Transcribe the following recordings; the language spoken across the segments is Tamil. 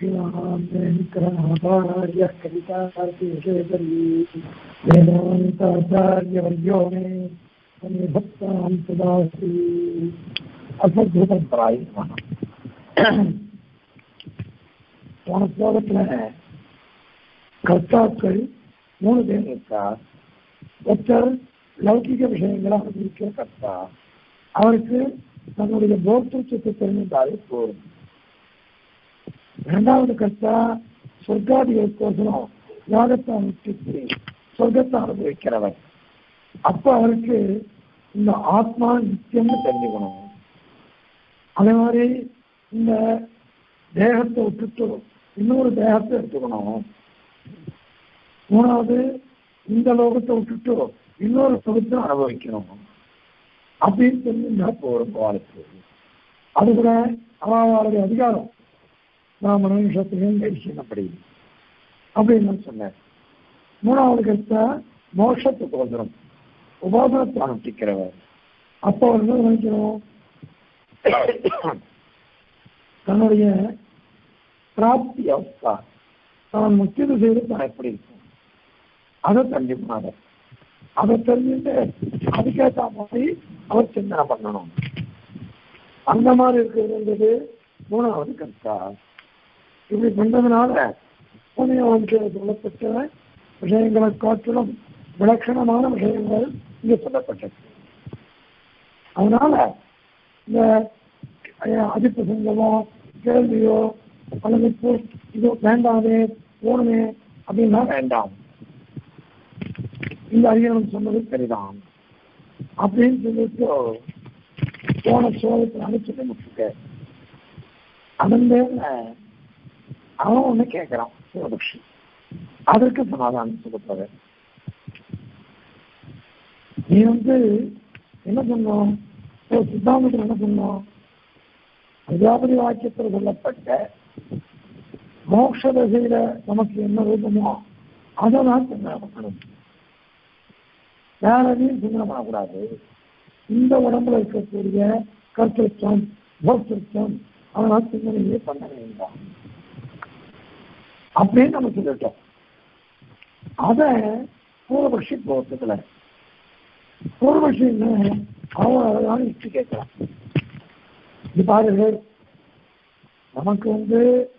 श्रीराम वेङ्कटनाथार्यः कविताकेशरी वेदान्ताचार्यवर्यो मे सन्निधत्तां सदास्ति அசத்பராய் போன ஸ்லோகத்துல கர்த்தாக்கள் மூணு பேர் இருக்கா ஒருத்தர் லௌகிக விஷயங்களை அனுபவிக்கிற கர்த்தா அவருக்கு தன்னுடைய போக்திருத்தத்தை தெரிந்தாலே போதும் இரண்டாவது கர்த்தா சொர்க்காதிகளுக்கோசரம் யாகத்தை அனுப்பிச்சு சொர்க்கத்தை அனுபவிக்கிறவர் அப்ப அவருக்கு இந்த ஆத்மா நித்தியம்னு தெரிஞ்சுக்கணும் அதே மாதிரி இந்த தேகத்தை விட்டுட்டு இன்னொரு தேகத்தை எடுத்துக்கணும் மூணாவது இந்த லோகத்தை விட்டுட்டு இன்னொரு சுகத்தை அனுபவிக்கணும் அப்படின்னு தெரிஞ்சுட்டா போறோம் வாழ்க்கை அது கூட அவளுடைய அதிகாரம் நான் மனுஷத்திலையும் கைசினப்படி அப்படின்னு நான் சொன்னேன் மூணாவது கருத்தா மோட்சத்துக்கு வந்துடும் உபாசனத்தை அனுப்பிக்கிறவர் அப்போ என்ன நினைக்கணும் தன்னுடைய பிராப்தி அவஸ்தா தான் முக்கியது செய்து தான் எப்படி இருக்கும் அதை தெரிஞ்சுக்கணும் அதை தெரிஞ்சுட்டு அதுக்கேற்ற மாதிரி அவர் சிந்தனை பண்ணணும் அந்த மாதிரி இருக்கிறது மூணாவது கருத்தா இப்படி பண்றதுனால புனிய வாழ்க்கையில் சொல்லப்பட்ட விஷயங்களை காட்டிலும் விலட்சணமான விஷயங்கள் இங்கே சொல்லப்பட்டது அதனால இந்த அதிப்பிரசங்கமோ கேள்வியோ அல்லது இது வேண்டாமே போகணுமே அப்படின்னா வேண்டாம் இந்த அறிஞர்கள் சொன்னது சரிதான் அப்படின்னு சொல்லிட்டு போன சோழத்தில் அனுப்பிச்சுட்டு முட்டுக்க அதன் பேர்ல அவன் ஒண்ணு கேட்கிறான் சிவபக்ஷி அதற்கு சமாதானம் சொல்லப்படுற நீ வந்து என்ன சொன்னோம் சித்தாந்தத்தில் என்ன சொன்னோம் பிரஜாபதி வாக்கியத்தில் சொல்லப்பட்ட மோட்ச தசையில நமக்கு என்ன ரூபமோ அதை நான் சிந்தனை பண்ணணும் வேற எதையும் சிந்தனை பண்ணக்கூடாது இந்த உடம்புல இருக்கக்கூடிய கருத்திருத்தம் போக்திருத்தம் அதனால் சிந்தனையே பண்ண வேண்டாம் அப்படின்னு நம்ம சொல்லிட்டோம் அத பூர்வபக்ஷி போகிறதுல பூர்வபக்ஷி என்ன அவன் அழகான இட்டு கேட்கலாம் இது பாருங்க நமக்கு வந்து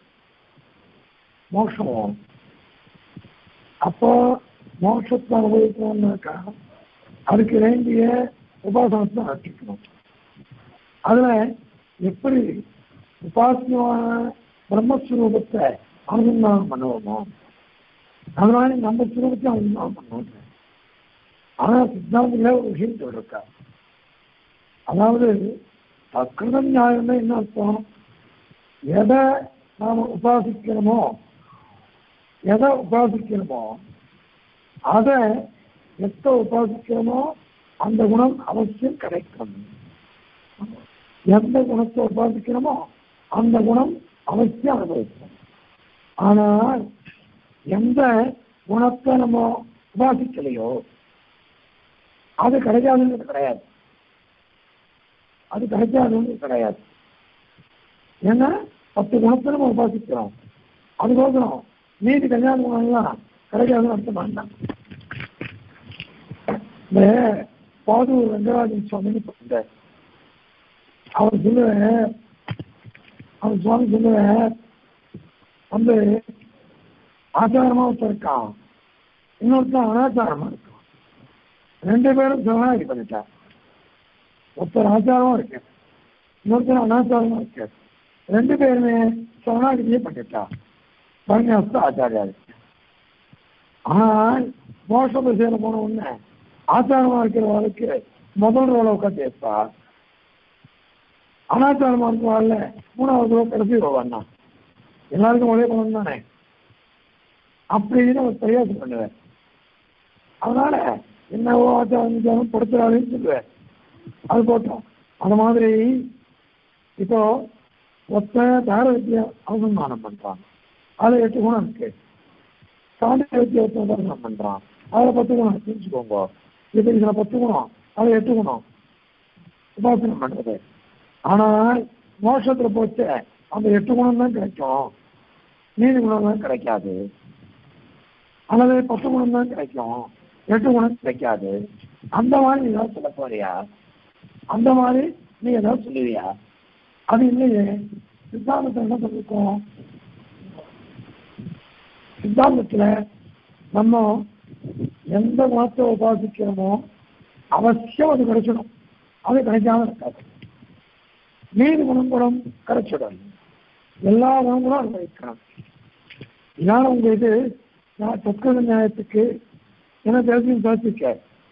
மோட்சம் அப்போ மோட்சத்தை அனுபவிக்கணும்னாக்கா அதுக்கு வேண்டிய உபாசனத்தை அனுப்பிக்கணும் அதுல எப்படி உபாசியமான பிரம்மஸ்வரூபத்தை அனுசந்தானம் பண்ணுவோமோ அதனால நம்ம சுரூபத்தை அனுசந்தானம் பண்ணுவோம் ஆனா சித்தாந்தத்துல ஒரு விஷயம் சொல்லிருக்கா அதாவது சக்கிருத நியாயம்னா என்ன அர்த்தம் எதை நாம உபாசிக்கிறோமோ எதை உபாசிக்கிறோமோ அதை எத்த உபாசிக்கிறோமோ அந்த குணம் அவசியம் கிடைக்கும் எந்த குணத்தை உபாசிக்கிறோமோ அந்த குணம் அவசியம் அனுபவிக்கும் ஆனால் எந்த குணத்தை நம்ம உபாசிக்கலையோ அது கிடைக்காதுங்கிறது கிடையாது அது கிடைக்காதுன்னு கிடையாது ஏன்னா பத்து குணத்தை நம்ம உபாசிக்கிறோம் அதுக்கோசரம் மீதி கல்யாண குணம்லாம் கிடைக்காதுன்னு அர்த்தம் வேண்டாம் இந்த பாதூர் ரங்கராஜன் சுவாமின்னு சொல்ற அவர் சொல்லுவேன் அவர் சுவாமி சொல்லுவேன் வந்து ஆச்சாரமா ஒருத்தர் இருக்கான் இன்னொருத்தர் அனாச்சாரமா இருக்கான் ரெண்டு பேரும் சரணாகி பண்ணிட்டார் ஒருத்தர் ஆச்சாரமா இருக்கு இன்னொருத்தர் அனாச்சாரமா இருக்கு ரெண்டு பேருமே சரணாகிதியே பண்ணிட்டா பரணியாஸ்த ஆச்சாரியா இருக்கு ஆனால் மோச திசையில போன உடனே ஆச்சாரமா இருக்கிறவர்களுக்கு முதல் ரோல உட்காந்து ஏற்பா அனாச்சாரமா இருக்கிறவாள் மூணாவது ரோ கடைசி ரோவாண்ணா எல்லாருக்கும் ஒரே பணம் தானே அப்படின்னு அவர் பிரயாசம் பண்ணுவேன் அதனால என்னவோ ஆச்சாரம் படுத்துறாருன்னு சொல்லுவேன் அது போட்டோம் அந்த மாதிரி இப்போ ஒத்த தார வித்தியா அனுசந்தானம் பண்றான் அதுல எட்டு குணம் இருக்கு சாந்திர வித்தியா அனுசந்தானம் பண்றான் அதுல பத்து குணம் தெரிஞ்சுக்கோங்க இப்ப இதுல பத்து குணம் அதுல எட்டு குணம் உபாசனம் பண்றது ஆனால் மோட்சத்துல போச்சு அந்த எட்டு குணம் தான் கிடைக்கும் நீதி குணம் தான் கிடைக்காது அல்லது பத்து குணம் தான் கிடைக்கும் எட்டு குணம் கிடைக்காது அந்த மாதிரி நீ ஏதாவது சொல்ல போறியா அந்த மாதிரி நீ ஏதாவது சொல்லுவியா அது இல்லையே சித்தாந்தத்தை என்ன சொல்லிருக்கோம் சித்தாந்தத்துல நம்ம எந்த குணத்தை உபாசிக்கிறோமோ அவசியம் அது கிடைச்சிடும் அது கிடைக்காம இருக்காது நீதி குணம் குணம் கிடைச்சிடும் எல்லா குணங்களும் அனுபவிக்கணும் இதான உங்க இது நான் தற்கொலை நியாயத்துக்கு என்ன தெரிஞ்சு பேசிக்க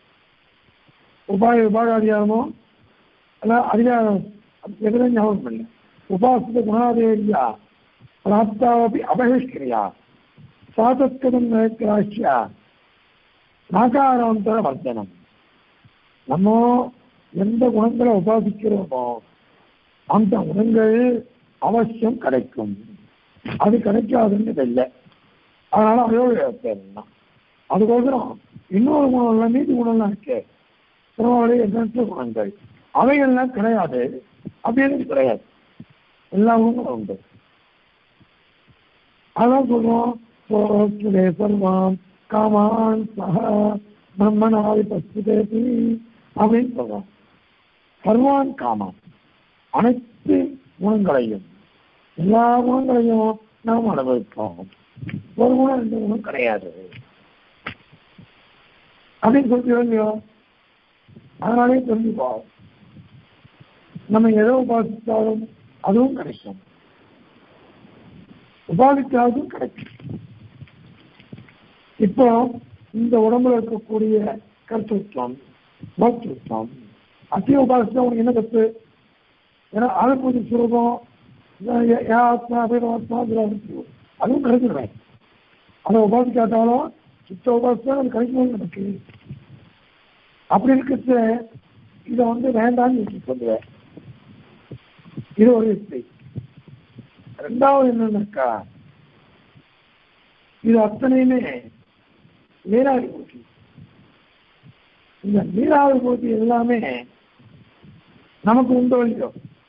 உபாய விபாக அதிகாரமோ அல்ல அதிகாரம் எதுவும் ஞாபகம் இல்லை உபாசித குணாதேவியா பிராப்தாவபி அபகிஷ்கிரியா சாதத்கதம் நினைக்கிறாச்சியா நாகாராந்தர வர்த்தனம் நம்ம எந்த குணங்களை உபாசிக்கிறோமோ அந்த குணங்கள் அவசியம் கிடைக்கும் அது கிடைக்காதுன்னு இல்லை அதனால அயோக்கியம் அதுக்கோசரம் இன்னொரு குணம்ல நீதி குணம்லாம் இருக்கு திருவாவளி எண்ணற்ற குணங்கள் அவைகள்லாம் கிடையாது அப்படின்னு கிடையாது எல்லா குணங்களும் உண்டு அதான் சொல்றோம் சோரே சர்வாம் காமான் சக பிரம்மனாவி பசுதேதி அப்படின்னு சொல்றோம் சர்வான் காமான் அனைத்து குணங்களையும் எல்லா குணங்களையும் நாம் அனுபவிப்போம் ஒரு குணம் ரெண்டு குணம் கிடையாது அப்படின்னு சொல்லிட்டு இல்லையோ அதனாலே தெரிஞ்சுப்போம் நம்ம எதை உபாசித்தாலும் அதுவும் கிடைக்கும் உபாதிக்காதும் கிடைக்கும் இப்போ இந்த உடம்புல இருக்கக்கூடிய கருத்துவம் பக்தித்வம் அத்திய உபாசித்தா உனக்கு என்ன தப்பு ஏன்னா ஆலப்பூஜை சுரூபம் ஆத்மா அபேதமாத்மா அதுவும் கிடைச்சிடுவேன் அதை உபாசிக்காட்டாலும் சித்த உபாசித்தா அது கிடைக்கணும் எனக்கு அப்படி இருக்கிறது இதை வந்து வேண்டாம்னு நீ சொல்லுவேன் இது ஒரு யுக்தி ரெண்டாவது என்னன்னாக்கா இது அத்தனையுமே நீராவி பூஜை இந்த நீராவி பூஜை எல்லாமே நமக்கு உண்டு வழியோ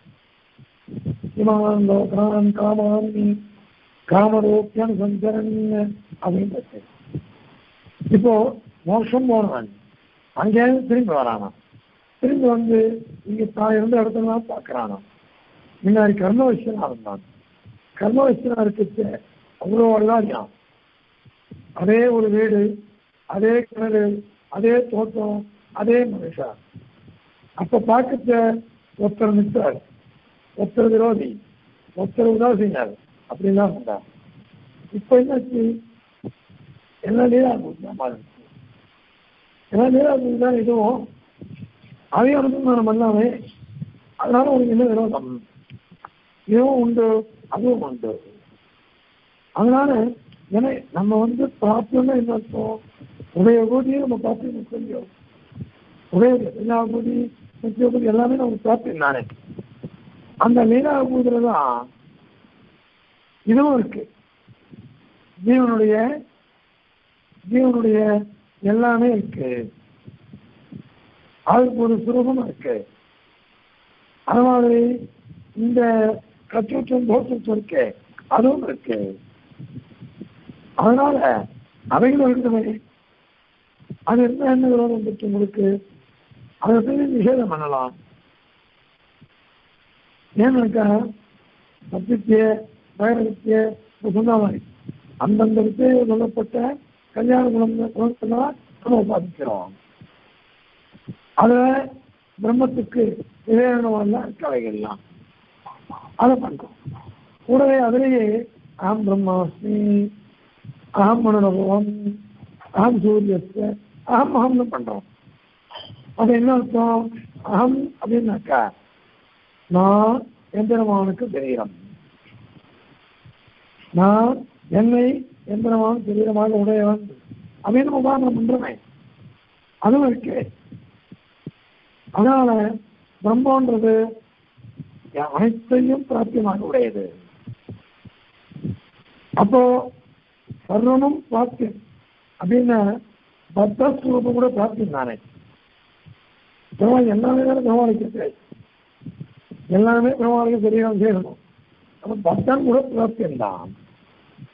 இமான் லோகான் காமான் காமரோக்கியம் சஞ்சரன் அப்படின்றது இப்போ மோஷம் போனவன் அங்கேயிருந்து திரும்பி வரானா திரும்பி வந்து இங்க தான் இருந்த இடத்துல பார்க்கறானா முன்னாடி கர்ம விஷயமா இருந்தான் கர்ம விஷயமா இருக்கிறது அவ்வளோ அல்லாதியான் அதே ஒரு வீடு அதே கிணறு அதே தோட்டம் அதே மனுஷா அப்ப பார்க்கத்த ஒருத்தர் மித்தார் ஒருத்தர் விரோதி ஒருத்தர் உதாசீனார் அப்படிலாம் இருந்தா இப்ப என்னாச்சு என்ன நீரா மாறி ஏன்னா நீராஜன் தான் இதுவும் அதையும் அனுபவம் நம்ம எல்லாமே அதனால உனக்கு என்ன விரோதம் இதுவும் உண்டு அதுவும் உண்டு அதனால ஏன்னா நம்ம வந்து பிராப்தியம்னா என்ன அர்த்தம் உடைய கூடியே நம்ம பிராப்தியம் கொஞ்சம் உடைய எல்லா கூடி நித்திய கூடி எல்லாமே நமக்கு பிராப்தியம் தானே அந்த லீலாபூதில தான் இதுவும் இருக்கு ஜீவனுடைய ஜீவனுடைய எல்லாமே இருக்கு அதுக்கு ஒரு சுரூபம் இருக்கு அது மாதிரி இந்த கற்றுச்சம் தோற்றத்தும் இருக்கு அதுவும் இருக்கு அதனால அவைகளும் இருக்குமே அது இருந்தா என்ன விரோதம் வந்துட்டு உங்களுக்கு அதை பற்றி நிஷேதம் பண்ணலாம் ஏன்னாக்கா சத்திய வைரவித்திய சொன்ன மாதிரி அந்தந்த வித்தியை சொல்லப்பட்ட கல்யாண குணம் குணத்தெல்லாம் நம்ம உபாதிக்கிறோம் அதுல பிரம்மத்துக்கு விவேகமெல்லாம் இருக்க அவைகள்லாம் அதை பண்றோம் கூடவே அதிலேயே அகம் பிரம்மாஸ்மி அகம் மனோபவம் அகம் சூரியஸ்த அகம் அகம்னு பண்றோம் அது என்ன அர்த்தம் அகம் அப்படின்னாக்கா நான் எந்திரமானுக்கு தெரிகிறோம் நான் என்னை எந்திரமான சரீரமாக உடையவன் அப்படின்னு உதாரணம் பண்றமே அதுவும் இருக்கு அதனால பிரம்மன்றது அனைத்தையும் பிராப்தியமாக உடையது அப்போ சர்வனும் பிராப்தியம் அப்படின்னா பத்தஸ்வரூபம் கூட பிராப்தியம் தானே எல்லாமே தானே பிரமாணிக்கிறது எல்லாமே பிரமாணிக்க சரீரம் செய்யணும் அப்ப பக்தன் கூட பிராப்தியம் தான்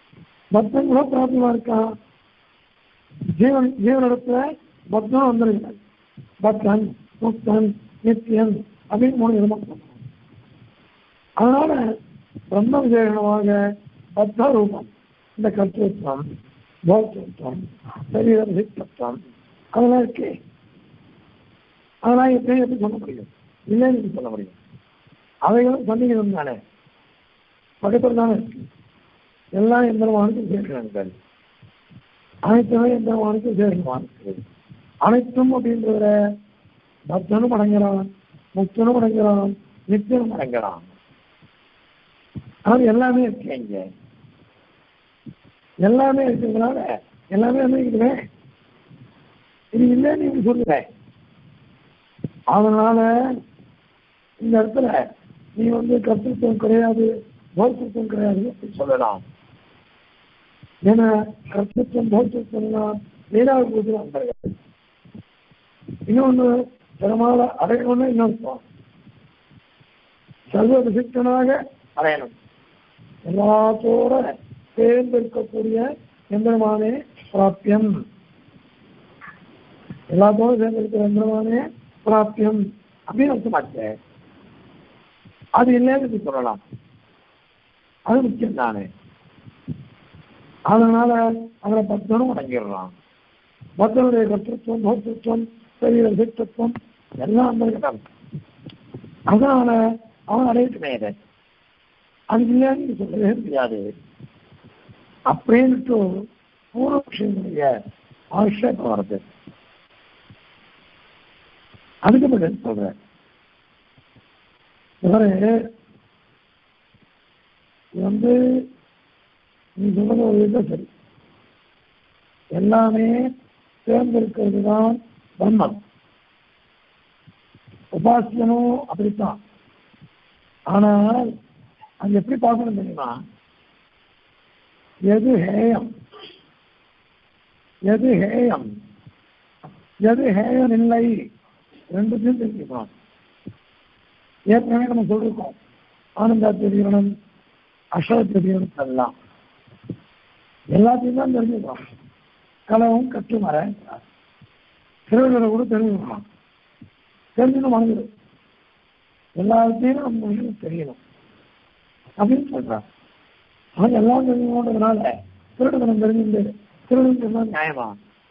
பக்தன் கூட பிராப்தமா இருக்கான் ஜீவன் ஜீவனிடத்துல பக்தன் வந்துருங்க பக்தன் முக்தன் நித்தியன் அப்படின்னு மூணு விதமா சொல்றோம் அதனால பிரம்ம விஜயகமாக பத்த ரூபம் இந்த கர்த்தத்துவம் போக்திருத்தம் சரீர சித்தத்துவம் அதெல்லாம் இருக்கு அதெல்லாம் எப்படி எப்படி சொல்ல முடியும் இல்லைன்னு எப்படி சொல்ல முடியும் அவைகளும் சன்னிகிதம் தானே பக்கத்தில் தானே இருக்கு எல்லாம் எந்திரமானுக்கும் சேர்க்கிறார்கள் அனைத்துமே எந்திரமானுக்கும் சேர்க்கமானது அனைத்தும் அப்படின்றத பக்தனும் அடங்குறான் முக்தனும் அடங்குறான் நித்தியனும் அடங்குறான் அது எல்லாமே இருக்கு இங்க எல்லாமே இருக்கிறதுனால எல்லாமே வந்து இருக்குதுவே இது இல்லைன்னு நீங்க சொல்லுங்க அதனால இந்த இடத்துல நீ வந்து கர்த்தத்துவம் கிடையாது போக்திருத்தம் கிடையாது அப்படின்னு சொல்லலாம் ஏன்னா கர்த்தத்துவம் போக்திருத்தம்னா லீலாவை பூஜை கிடையாது இன்னொன்று பெருமாளை அடையணும்னு இன்னொருத்தம் சர்வ விசிஷ்டனாக அடையணும் எல்லாத்தோட சேர்ந்து இருக்கக்கூடிய எந்திரமானே பிராப்தியம் எல்லாத்தோட சேர்ந்து இருக்கிற எந்திரமானே பிராப்தியம் அப்படின்னு அர்த்தமாச்சு அது இல்லைன்னு சொல்லலாம் அது முக்கியம் தானே அதனால அவரை பக்தனும் அடங்கிடலாம் பக்தனுடைய கர்த்தத்துவம் போக்திருத்துவம் சரீர சித்தத்துவம் எல்லாம் அந்த கிடம் அதனால அவன் அடையட்டுமே இதை அது இல்லைன்னு சொல்லவே முடியாது அப்படின்ட்டு பூர்வபக்ஷனுடைய ஆட்சேபம் வருது அதுக்கு பதில் சொல்றேன் இவரு வந்து நீ சொல்றது ஒரு விதம் சரி எல்லாமே சேர்ந்திருக்கிறது தான் பிரம்மம் உபாசியனும் அப்படித்தான் ஆனால் அது எப்படி பார்க்கணும் தெரியுமா எது ஹேயம் எது ஹேயம் எது ஹேயம் இல்லை ரெண்டுத்தையும் தெரிஞ்சுக்கணும் ஏற்கனவே நம்ம சொல்லிருக்கோம் ஆனந்தா தெரிகிறணும் அசோக தெரிகிறணும் எல்லாம் எல்லாத்தையும் தான் தெரிஞ்சுக்கிறோம் கலவும் கற்று மர திருவிழா கூட தெரிஞ்சுக்கணும் தெரிஞ்சுன்னு வாங்குது எல்லாத்தையும் நம்ம தெரியணும் அப்படின்னு சொல்றான் அவன் எல்லாம் தெரிஞ்சுக்கணுன்றதுனால திருடுதனம் தெரிஞ்சுட்டு திருடன் சொன்னா நியாயமா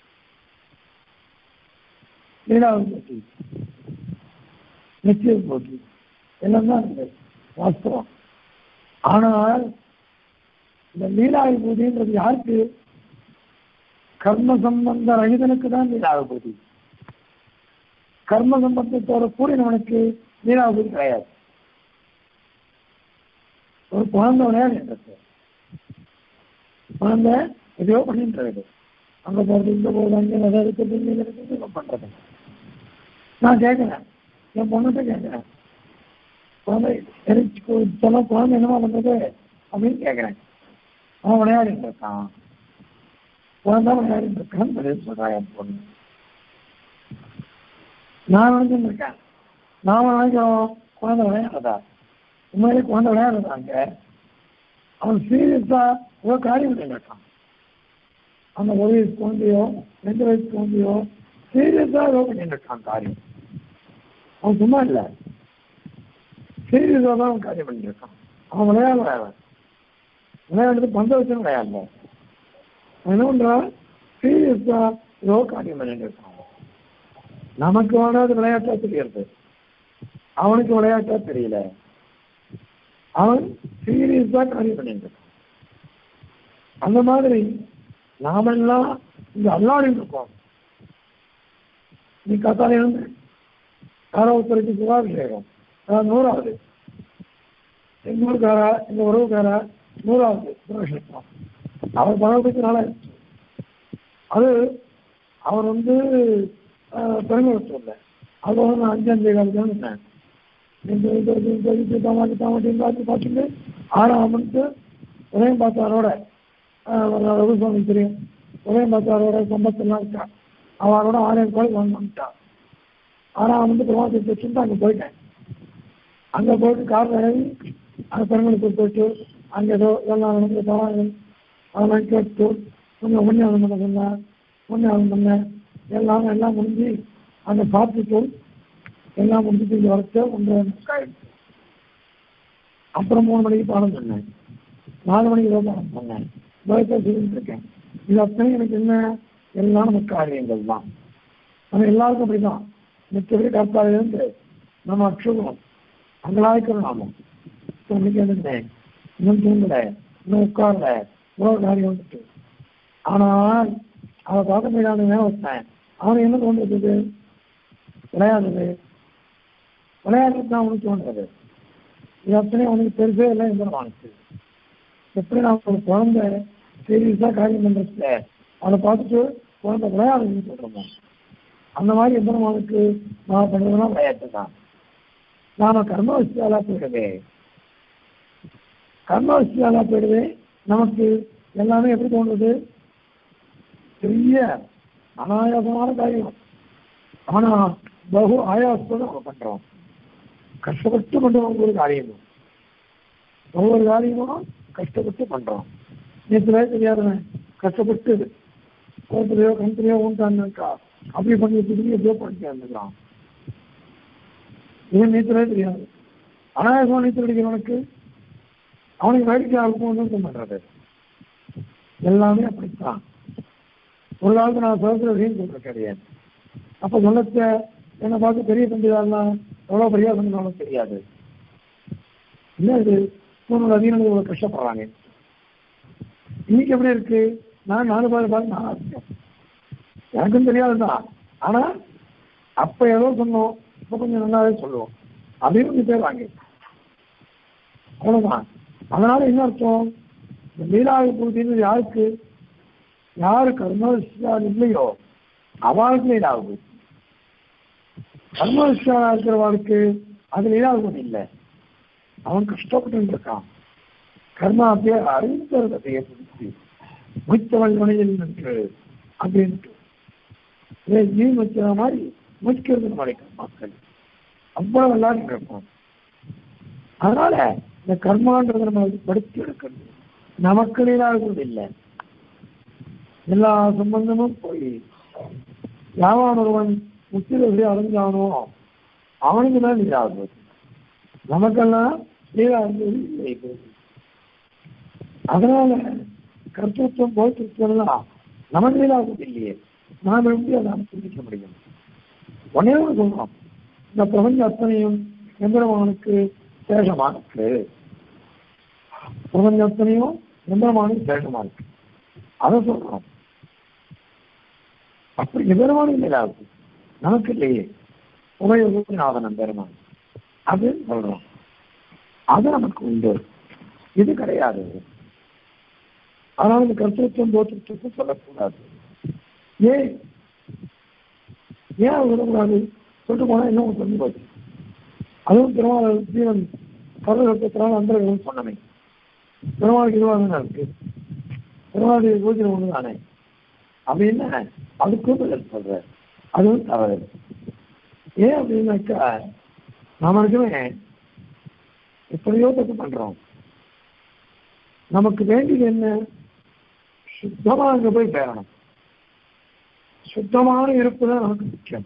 லீலாவை போட்டி நிச்சய போட்டி எல்லாம் தான் இருக்கு வாஸ்தவம் ஆனால் இந்த லீலாவிபூதின்றது யாருக்கு கர்ம சம்பந்த ரகிதனுக்கு தான் லீலாவிபூதி கர்ம சம்பந்தத்தோட கூடினவனுக்கு லீலாவிபூதி கிடையாது ஒரு குழந்தை விளையாடுன்றது குழந்தை எதையோ பண்ணின்றது அங்க போறது இங்க போறது அங்க விதை இருக்கிறது இங்க இருக்கிறது இங்க பண்றது நான் கேட்கிறேன் என் பொண்ணுகிட்ட கேட்கிறேன் குழந்தை எனக்கு சொல்ல குழந்தை என்னமா பண்றது அப்படின்னு கேட்கிறேன் அவன் விளையாடிட்டு இருக்கான் குழந்தை விளையாடிட்டு இருக்கான்னு பதில் சொல்றான் என் பொண்ணு நான் நினைச்சுட்டு இருக்கேன் நாம நினைக்கிறோம் குழந்தை விளையாடுறதா உண்மையிலே குழந்தை விளையாடுறாங்க அவன் சீரியஸா ஏதோ காரியம் பண்ணிட்டான் அந்த ஒரு வயசு குழந்தையோ ரெண்டு வயசு குழந்தையோ சீரியஸா ஏதோ பண்ணிட்டு இருக்கான் காரியம் அவன் சும்மா இல்லை சீரியஸா தான் அவன் காரியம் பண்ணிட்டு இருக்கான் அவன் விளையாட விளையாட விளையாடுறது பந்த வச்சு விளையாடல அவன் என்ன பண்றான் சீரியஸா ஏதோ காரியம் பண்ணிட்டு இருக்கான் நமக்கு வேணாது விளையாட்டா தெரியறது அவனுக்கு விளையாட்டா தெரியல அவன் சீரியஸா காரியம் பண்ணிட்டு இருக்கான் அந்த மாதிரி நாமெல்லாம் இங்க அல்லாடிட்டு இருக்கோம் நீ கத்தால இருந்து யாரோ ஒருத்தருக்கு சுகாபிஷேகம் அதாவது நூறாவது எங்க ஊருக்காரா எங்க உறவுக்காரா நூறாவது பிரவேசம் அவர் பணத்துக்குனால அது அவர் வந்து பெருமைப்படுத்தல அது வந்து நான் அஞ்சு அஞ்சு காலத்துல இருந்தேன் பார்த்துட்டு ஆறாம் மணிக்கு ஒரே பார்த்தாரோட ரகுசாமி தெரியும் ஒரே பார்த்தாரோட சம்பத்தெல்லாம் இருக்கா அவரோட ஆறாயிரம் கோடி வந்துட்டான் ஆறாம் வந்து பிரமாசத்தை வச்சுட்டு அங்கே போயிட்டேன் அங்கே போயிட்டு காரில் இறங்கி அந்த பெருமளுக்கு போயிட்டு அங்கே ஏதோ எல்லாம் நடந்து போனாங்க அதெல்லாம் கேட்டு கொஞ்சம் உண்மையாளம் பண்ண சொன்னேன் உண்மையாளம் பண்ணேன் எல்லாம் எல்லாம் முடிஞ்சு அந்த பார்த்துட்டு எல்லாம் முடிஞ்சுட்டு இங்கே வரச்ச ஒன்றரை முக்கால் அப்புறம் மூணு மணிக்கு பாடம் சொன்னேன் நாலு மணிக்கு தான் பாடம் சொன்னேன் பைக்கை செய்துட்டு இருக்கேன் இது அத்தனை எனக்கு என்ன எல்லாம் நம்ம காரியங்கள் தான் நம்ம எல்லாருக்கும் அப்படிதான் மிச்சபடி கற்பாடு இருந்து நம்ம அக்ஷுகம் அங்கலாய்க்கிறோம் நாம இன்னைக்கு இருந்தேன் இன்னும் தூங்கல இன்னும் உட்காரல இவ்வளவு காரியம் வந்துட்டு ஆனால் அவனை பார்க்க முடியாத நேரம் வச்சேன் அவனுக்கு என்ன தோன்றது விளையாடுறது விளையாடுறது தான் அவனுக்கு தோன்றது இது அத்தனை அவனுக்கு பெருசே இல்லை எந்திரமானுச்சு எப்படி நான் ஒரு குழந்தை சீரியஸாக காரியம் பண்ணுறதுல அவனை பார்த்துட்டு குழந்தை விளையாடுன்னு சொல்கிறோமோ அந்த மாதிரி எந்திரமானுக்கு நான் பண்ணுறதுனா விளையாட்டு தான் நாம கர்மவசியாலா போயிடுவே கர்மவசியாலா போயிடுவே நமக்கு எல்லாமே எப்படி தோன்றுது பெரிய அனாயாசமான காரியம் ஆனா பகு ஆயாசத்தோட நம்ம பண்றோம் கஷ்டப்பட்டு பண்றோம் ஒவ்வொரு காரியமும் ஒவ்வொரு காரியமும் கஷ்டப்பட்டு பண்றோம் நேற்றுல தெரியாதுன்னு கஷ்டப்பட்டு கோபத்திலையோ கணத்திலையோ உண்டான்னாக்கா அப்படி பண்ணி திரும்பி எப்படியோ பண்ணிட்டு இருந்துக்கலாம் இவன் நீச்சலே தெரியாது அனாயாசமா நீச்சல் அடிக்கிறவனுக்கு அவனுக்கு வேடிக்கை ஆகும் ஒன்றும் பண்றது எல்லாமே அப்படித்தான் ஒரு காலத்து நான் சோதனை அப்படின்னு சொல்ற கிடையாது அப்ப சொல்லத்த என்னை பார்த்து பெரிய தம்பிதாலாம் எவ்வளவு பெரிய தம்பினாலும் தெரியாது என்ன இது உன்னோட அதிகம் இவ்வளவு கஷ்டப்படுறாங்க இன்னைக்கு எப்படி இருக்கு நான் நாலு பால் பால் நான் இருக்கேன் எனக்கும் தெரியாதுதான் ஆனா அப்ப ஏதோ சொன்னோம் இப்ப கொஞ்சம் நல்லாவே சொல்லுவோம் அப்படின்னு கொஞ்சம் பேர் வாங்கி அவ்வளவுதான் அதனால என்ன அர்த்தம் இந்த லீலாவை பூர்த்தின்னு யாருக்கு யாரு கர்மவிஷயால் இல்லையோ அவளுக்கு லீலாவு கர்மவிஷயாலா இருக்கிறவளுக்கு அது லீலாவுக்கு இல்லை அவன் கஷ்டப்பட்டு இருக்கான் கர்மா அப்படியே அறிந்ததைய பிடிச்சி முடித்தவள் மனையில் நின்று அப்படின்ட்டு நீ வச்ச மாதிரி முடிக்கிறது மறைக்கும் மக்கள் அவ்வளவு எல்லாரும் இருப்போம் அதனால இந்த கர்மான்றதை நம்ம படுத்தி எடுக்கணும் நமக்கு நீராகிறது இல்லை எல்லா சம்பந்தமும் போய் யாவான் ஒருவன் முத்திரை அடைஞ்சானோ அவனுக்கு தான் நீராகுது நமக்கெல்லாம் நீராகுது இல்லை அதனால கர்த்தத்துவம் போய்த்திருக்கலாம் நமக்கு நீராகுது இல்லையே நாம் எப்படி அதை சிந்திக்க முடியும் ஒன்னே ஒன்று சொல்றோம் இந்த பிரபஞ்ச அத்தனையும் எந்திரமானுக்கு சேஷமா இருக்கு பிரபஞ்ச அத்தனையும் எந்திரமானுக்கு சேஷமா இருக்கு அதை சொல்றோம் அப்படி எதிரமான இல்லையாகும் நமக்கு இல்லையே உபயோகநாதனம் பெருமான் அப்படின்னு சொல்றோம் அது நமக்கு உண்டு இது கிடையாது ஆனால் இந்த கருத்துவம் போற்றுக்கு சொல்லக்கூடாது ஏன் ஏன் விடக்கூடாது சொல்லிட்டு போனா என்ன சொல்லி போச்சு அதுவும் திருமாவளர் ஜீவன் பரவத்தினால் அந்த சொன்னமே திருமாவளுக்கு இதுவாக தானே இருக்கு திருமாவளி பூஜை ஒன்று தானே அப்படின்னு அதுக்கும் பதில் சொல்ற அதுவும் தவறு ஏன் அப்படின்னாக்கா நம்மளுக்குமே எத்தனையோ தப்பு பண்றோம் நமக்கு வேண்டியது என்ன சுத்தமா அங்க போய் பேரணும் சுத்தமான இருப்பு தான் நமக்கு முக்கியம்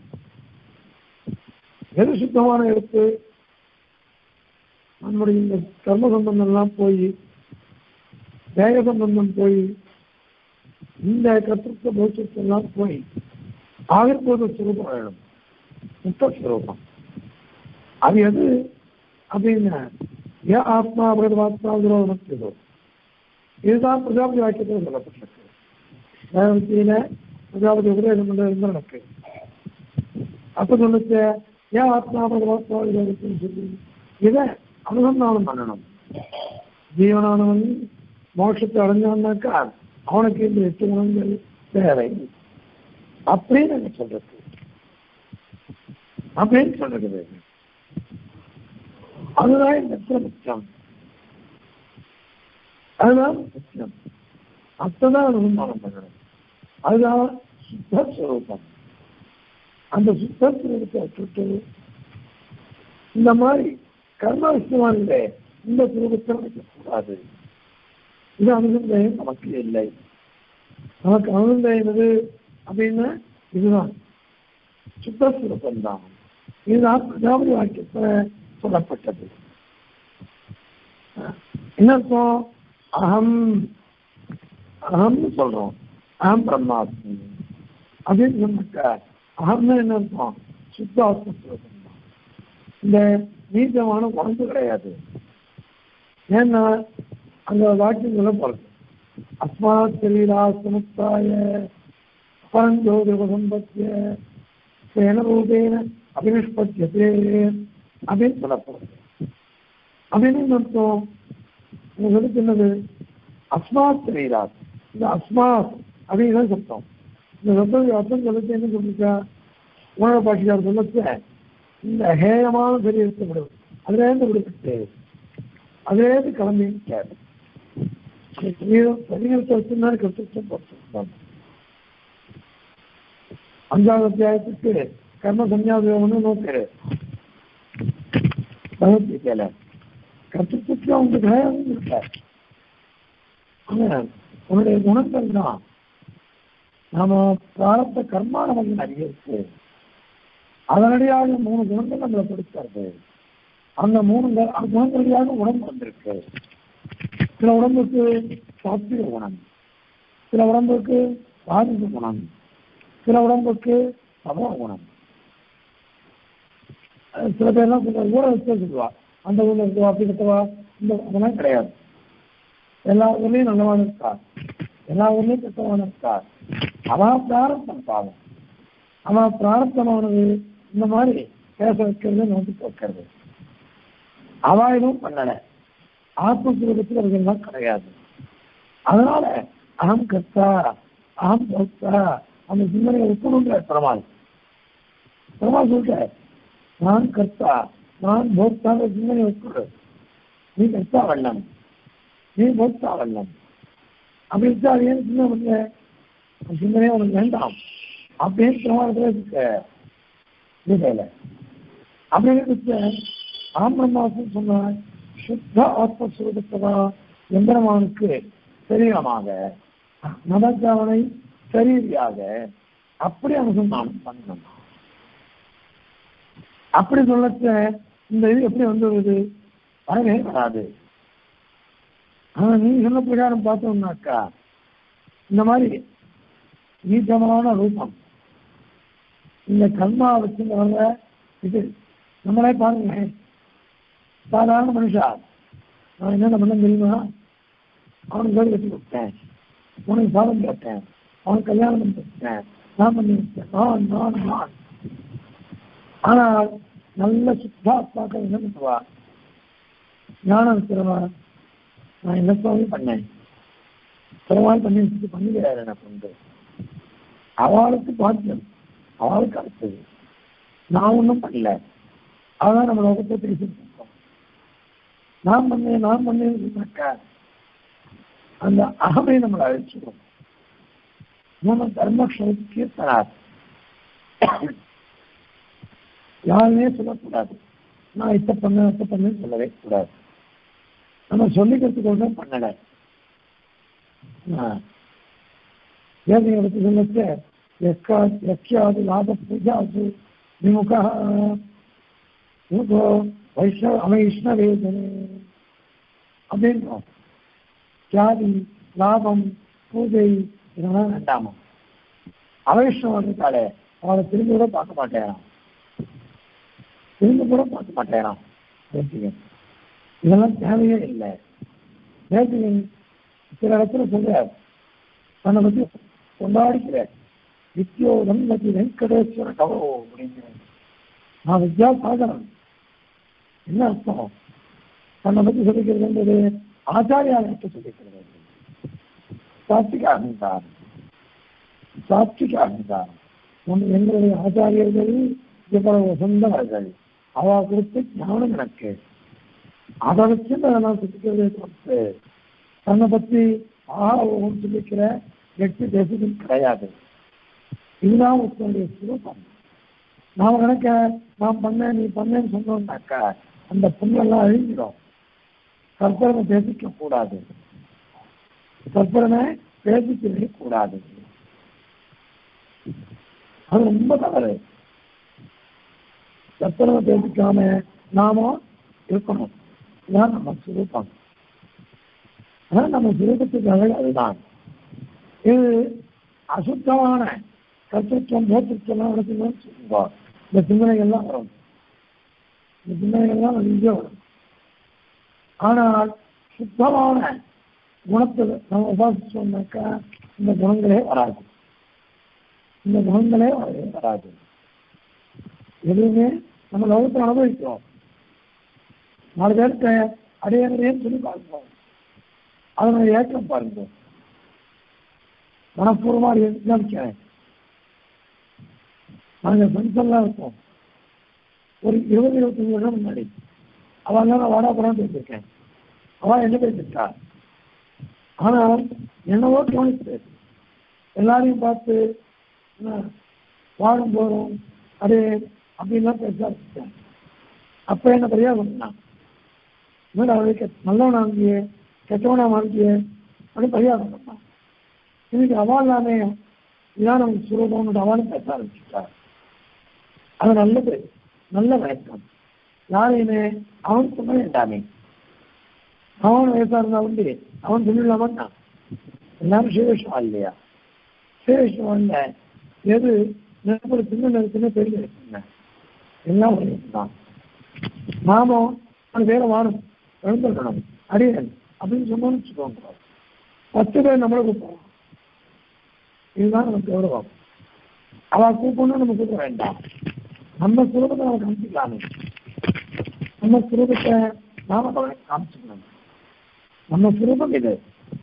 எது சுத்தமான இருப்பு நம்முடைய இந்த கர்ம சம்பந்தம் எல்லாம் போய் வேக சம்பந்தம் போய் இந்த கத்திருத்த போச்சத்து எல்லாம் போய் ஆவிர்போத சுரூபம் வேணும் முத்த சுரூபம் அது எது அப்படின்னு ஏன் ஆத்மா பிரதமாத்மா விரோதமோ இதுதான் பிரஜாபதி வாக்கியத்தில் சொல்லப்பட்டிருக்கு வேதத்தில பிரஜாபதி உபதேசம் பண்ற இந்திரனுக்கு அப்ப சொல்லுச்சு ஏன் ஆத்மா பிரதமாத்மா விரோதத்துன்னு சொல்லி இதை அனுசந்தானம் பண்ணணும் ஜீவனானவன் மோட்சத்தை அடைஞ்சான்னாக்கா அவனுக்கு இந்த எட்டு குணங்கள் தேவை அப்படின்னு எனக்கு சொல்றது அப்படின்னு சொல்றது அதுதான் இந்த முக்கியம் அதுதான் முக்கியம் அப்பதான் அனுசந்தானம் பண்ணணும் அதுதான் சுத்த ஸ்வரூபம் அந்த சுத்த ஸ்வரூபத்தை விட்டுட்டு இந்த மாதிரி கர்ம விஷயமானது இந்த சுரூபத்தை வைக்கக்கூடாது இது அனுசந்தேயம் நமக்கு இல்லை நமக்கு அனுசந்தேயம் எது அப்படின்னா இதுதான் சுத்தஸ்வரூபம் தான் இதுதான் பிரஜாபதி வாக்கியத்துல சொல்லப்பட்டது என்ன அர்த்தம் அகம் அகம்னு சொல்றோம் அகம் பிரம்மாஸ்மி அப்படின்னு சொன்னாக்கா அகம்னா என்ன அர்த்தம் சுத்த ஆத்மஸ்வரூபம் தான் இந்த நீச்சமான உணர்வு கிடையாது ஏன்னா அந்த வாக்கியம் சொல்ல போறது அஸ்மாத் சரீரா சமுத்தாய பரஞ்சோதிபசம்பத்திய சேனரூபேன அபினிஷ்பத்தியதே அப்படின்னு சொல்ல போறது அப்படின்னு அர்த்தம் உங்களுக்கு என்னது அஸ்மாத் சரீரா இந்த அஸ்மாத் அப்படின்னு தான் சத்தம் இந்த சத்தம் அர்த்தம் சொல்லச்சு என்ன சொல்லிருக்கா உணவு பாஷிக்கார் சொல்லச்ச இந்த ஹேயமான சரீரத்தை விடுவது அதுல இருந்து விடுபட்டு அதுல இருந்து கிளம்பிட்டாரு சரீரம் சரீரத்தை வச்சுருந்தா கருத்து போட்டு அஞ்சாவது அத்தியாயத்துக்கு கர்ம சன்னியாசம்னு நோக்கு பகவத்கீதையில கர்த்தத்துக்கு அவங்க கிடையாது இருக்கார் உன்னுடைய குணங்கள் தான் நாம பிராரத்த கர்மா நமக்கு நிறைய இருக்கு அதனடியாக மூணு குணங்கள் நம்மளை பிடிக்கிறது அந்த மூணு குணங்களடியாக உடம்பு வந்திருக்கு சில உடம்புக்கு சாத்விக குணம் சில உடம்புக்கு ராஜச குணம் சில உடம்புக்கு சமோ குணம் சில பேர்லாம் கொஞ்சம் ஊற வச்சு சொல்லுவா அந்த ஊர்ல இருக்குவா அப்படி இருக்கவா இந்த அதெல்லாம் கிடையாது எல்லா ஊர்லயும் நல்லவான இருக்கா எல்லா ஊர்லயும் கெட்டவான இருக்கா அவன் பிராரத்தம் பாவம் அவன் பிராரத்தமானது இந்த மாதிரி பேச வைக்கிறது நோக்கி வைக்கிறது அவா எதுவும் பண்ணல ஆத்மசுரூபத்தில் அவர்கள்லாம் கிடையாது அதனால அகம் கர்த்தா அகம் பக்தா அந்த சிந்தனையை ஒப்புணுன்ற பெருமாள் பெருமாள் சொல்ற நான் கர்த்தா நான் போக்தான்ற சிந்தனை ஒப்புடு நீ கர்த்தா வல்லம் நீ போக்தா வல்லம் அப்படி அது ஏன் சிந்தனை பண்ணல அந்த சிந்தனையே உனக்கு வேண்டாம் அப்படின்னு பெருமாள் இருக்க கீதையில அப்படின்னு ஆம்பிரமாசம் சொன்ன சுத்த ஆத்மஸ்வரூபத்ததா எந்திரமானுக்கு சரீரமாக நவஜாவனை சரீரியாக அப்படி அனுசந்தானம் பண்ணணும் அப்படி சொல்லச்ச இந்த இது எப்படி வந்துடுது வரவே வராது ஆனா நீ சொன்ன பிரகாரம் பார்த்தோம்னாக்கா இந்த மாதிரி நீச்சமான ரூபம் இந்த கர்மா வச்சு வர்ற இது நம்மளே பாருங்க சாதாரண மனுஷா நான் என்னென்ன பண்ண தெரியுமா அவனுக்கு வீடு கட்டி கொடுத்தேன் உனக்கு சாதம் கேட்டேன் அவனுக்கு கல்யாணம் பண்ணி வச்சேன் நான் பண்ணி வச்சேன் நான் நான் நான் ஆனால் நல்ல சுத்தாத்மாக்கள் என்ன பண்ணுவா ஞானம் இருக்கிறவா நான் என்ன சுவாமி பண்ணேன் பெருமாள் பண்ணி வச்சுட்டு பண்ணுகிறாரு எனக்கு உண்டு அவளுக்கு பாக்கியம் அவளுக்கு அடுத்தது நான் ஒன்றும் பண்ணல அதான் நம்ம லோகத்தை பேசிட்டு இருக்கோம் நான் பண்ணேன் நான் பண்ணேன்னு சொன்னாக்கா அந்த அகமை நம்மளை அழிச்சிடும் நம்ம தர்மக்ஷனுக்கு கீர்த்தனார் யாருமே சொல்லக்கூடாது நான் இத்த பண்ண இத்த பண்ணேன்னு சொல்லவே கூடாது நம்ம சொல்லிக்கிறதுக்கு ஒன்றும் பண்ணல வேதனை பற்றி சொல்லச்சு எக்கா எக்கியாது லாப பூஜாசு விமுக வைஷ்ணவ அமைஷ்ண வேதனை அப்படின்றோம் ஜாதி லாபம் பூஜை இதெல்லாம் வேண்டாமா அவைஷ்ணவம் இருக்காளே அவளை திரும்பி கூட பார்க்க மாட்டேன் திரும்பி கூட பார்க்க மாட்டேன் பேசிக்கன் இதெல்லாம் தேவையே இல்லை பேசிக்கன் சில இடத்துல சொல்ற தன்னை பற்றி கொண்டாடிக்கிற வித்யோதம் நதி வெங்கடேஸ்வர கவோ அப்படிங்கிற நான் வித்யா சாகரம் என்ன அர்த்தம் தன்னை பற்றி சொல்லிக்கிறதுன்றது ஆச்சாரியாருக்கு சொல்லிக்கிறது சாத்விக அகங்காரம் சாத்விக அகங்காரம் நம்ம எங்களுடைய ஆச்சாரியர்கள் இவ்வளவு சொந்தவர்கள் அவ கொடுத்து ஞானம் எனக்கு அதை வச்சு நான் சொல்லிக்கிறதே தவிர்த்து தன்னை பற்றி ஆ ஓன்னு சொல்லிக்கிற வெற்றி பேசுறது கிடையாது இதுதான் ஒருத்தனுடைய சுரூபம் நாம நினைக்க நான் பண்ணேன் நீ பண்ணேன்னு சொன்னோம்னாக்கா அந்த புண்ணெல்லாம் அழிஞ்சிடும் கற்பனை பேசிக்க கூடாது தற்பரனை பேசிக்கவே கூடாது அது ரொம்ப தவறு தற்பரனை பேசிக்காம நாம இருக்கணும் இதுதான் நம்ம சுரூபம் அதான் நம்ம சுரூபத்துக்கு அழகு அதுதான் இது அசுத்தமான கருத்துவம் போத்திருத்தம் நடத்துன்னு சொல்லுவோம் இந்த சிந்தனைகள்லாம் வரும் இந்த சிந்தனைகள்லாம் நிறைய வரும் ஆனால் சுத்தமான குணத்தில் நம்ம உபாசிச்சோம்னாக்கா இந்த குணங்களே வராது இந்த குணங்களே வரவே வராது எதுவுமே நம்ம லோகத்தில் அனுபவிக்கிறோம் நாலு பேர்கிட்ட அடையறதையும் சொல்லி பார்ப்போம் அதனுடைய ஏற்றம் பாருங்க மனப்பூர்வமாக நினைக்கிறேன் நாங்கள் ஃப்ரெண்ட்ஸ் எல்லாம் இருக்கோம் ஒரு இருபது இருபத்தஞ்சு வருஷம் முன்னாடி அவன் நான் வாடா படம் பேசியிருக்கேன் அவன் என்ன பேசிட்டா ஆனால் என்னவோ தோணிச்சு எல்லாரையும் பார்த்து என்ன, வாழும் போறோம் அது அப்படின்லாம் பேச ஆரம்பிச்சேன் அப்ப என்ன பெரியா பண்ணான் என்னடா அவளுக்கு நல்லவனா இருந்தியே கெட்டவனா மாறிட்டியே அப்படின்னு பரிகாரம் பண்ணான் இன்னைக்கு அவா இல்லாமே இதான் நமக்கு சுரூபம்னு அவளும் பேச ஆரம்பிச்சுட்டா அது நல்லது நல்ல வழக்கம் யாரையுமே அவன் சொல்ல வேண்டாமே அவன் வயசா இருந்தா உண்டு அவன் சொல்லிடலாமான்னா எல்லாரும் சிவவிஷ்ணம் இல்லையா சிவவிஷ்ணம் இல்ல எது நெருப்புல சின்ன நெருப்புன்னு பெரிய நெருப்புங்க எல்லாம் ஒரே தான் நாமும் அது வேற வாணும் எழுந்திருக்கணும் அடியன் அப்படின்னு சொன்னோம்னு வச்சுக்கோங்க பத்து பேர் நம்மளை கூப்பிடுவோம் இதுதான் நமக்கு கௌரவம் அவ கூப்பிடணும் நம்ம கூப்பிட வேண்டாம் நம்ம சுரூபத்தை நம்ம காமிச்சிக்கலாமே நம்ம சுரூபத்தை நாம தான் காமிச்சுக்கணும் நம்ம சுரூபம் இது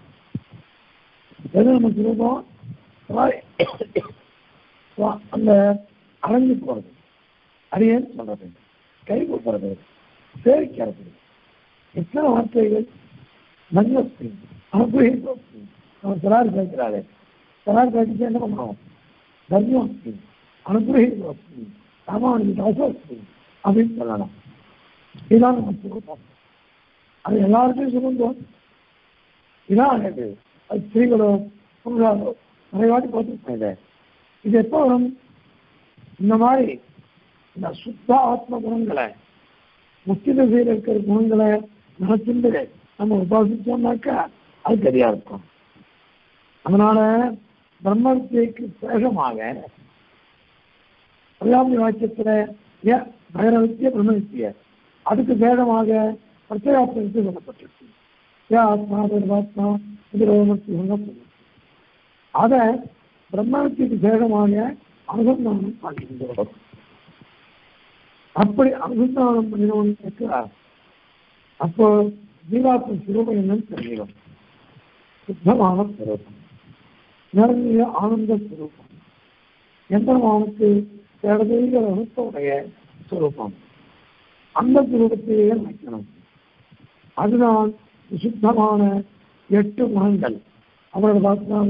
எது நம்ம சுரூபம் வா- வா- அந்த அலைஞ்சு போறது அது ஏன் சொல்றது கை கூப்புறது சேவிக்கிறது எத்தனை வார்த்தைகள் நல்ல ஸ்ரீ அனுகிரகிக்கும் ஸ்ரீ அவன் சிலாறு கேட்கிறாரு சிலாறு கேட்டு என்ன பண்ணுவோம் தர்மம் ஸ்ரீ அனுகிரகிக்கும் ஸ்ரீ ராமானுஜி தாசோஸ்ரீ அப்படின்னு சொல்லலாம் இதுதான் நம்ம சுரூபம் அது எல்லாருக்கும் சுரூபம் இதான் அழகு அது ஸ்திரீகளோ புருஷாலோ நிறைய வாட்டி பார்த்துருப்பேன் இதை இது எப்போ வரும் இந்த மாதிரி இந்த சுத்த ஆத்ம குணங்களை முக்கிய திசையில் இருக்கிற குணங்களை நினைச்சிட்டு நம்ம உபாசிச்சோம்னாக்கா அது சரியா இருக்கும் அதனால பிரம்ம வித்தியைக்கு சேஷமாக கல்யாணி வாக்கியத்துல ஏன் நகர வித்திய பிரம்ம வித்திய அதுக்கு வேதமாக பிரத்யேகத்திற்கு சொல்லப்பட்டிருக்கு ஏன் ஆத்மா ஆத்மா இது ரோமத்தி அதை பிரம்மத்திற்கு சேதமாக அனுசந்தானம் பண்ணுகின்றோம் அப்படி அனுசந்தானம் பண்ணினவனுக்கு அப்போ ஜீவாத்ம சுரூபம் என்னன்னு தெரியும் சுத்தமான சுரூபம் நிரம்பிய ஆனந்த சுரூபம் எந்திரமானுக்கு தேடதெய்க ரகத்தோடைய சுரூபம் அந்த சுரூபத்தையே வைக்கணும் அதுதான் சுத்தமான எட்டு குணங்கள் அவரோட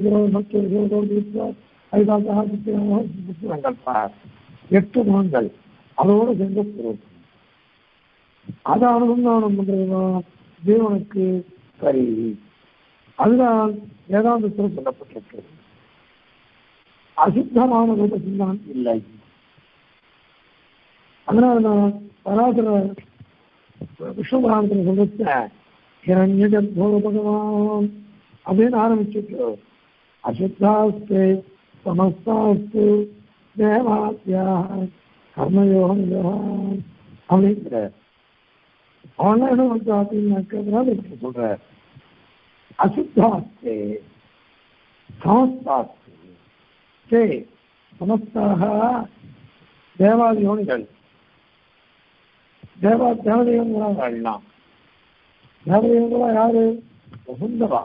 புத்தகங்கள் பார் எட்டு குணங்கள் அதோடு சேர்ந்த சுரூபம் அதை அனுசந்தானம் பண்றதுதான் ஜீவனுக்கு சரி அதுதான் வேதாந்தத்தில் சொல்லப்பட்டிருக்கு அசுத்தமான ரூபத்தில் தான் இல்லை அதனால்தான் பராசர விஷ்ணுபுராணத்தில் சொல்லிச்ச ஹிரண்ய கர்ப்போ பகவான் அப்படின்னு ஆரம்பிச்சுட்டு அசுத்தாஸ்து சமஸ்தாஸ்து தேவாத்யா கர்மயோகம் அப்படிங்கிற அவன் என்ன வந்து அப்படின்னாக்க சொல்ற அசுத்தாஸ்தே சமஸ்தாஸ்து தே சமஸ்தாக தேவாதியோனிகள் தேவா தேவதெய்வங்களா வாழலாம் தேவதெய்வங்களா யாரு வசுந்தரா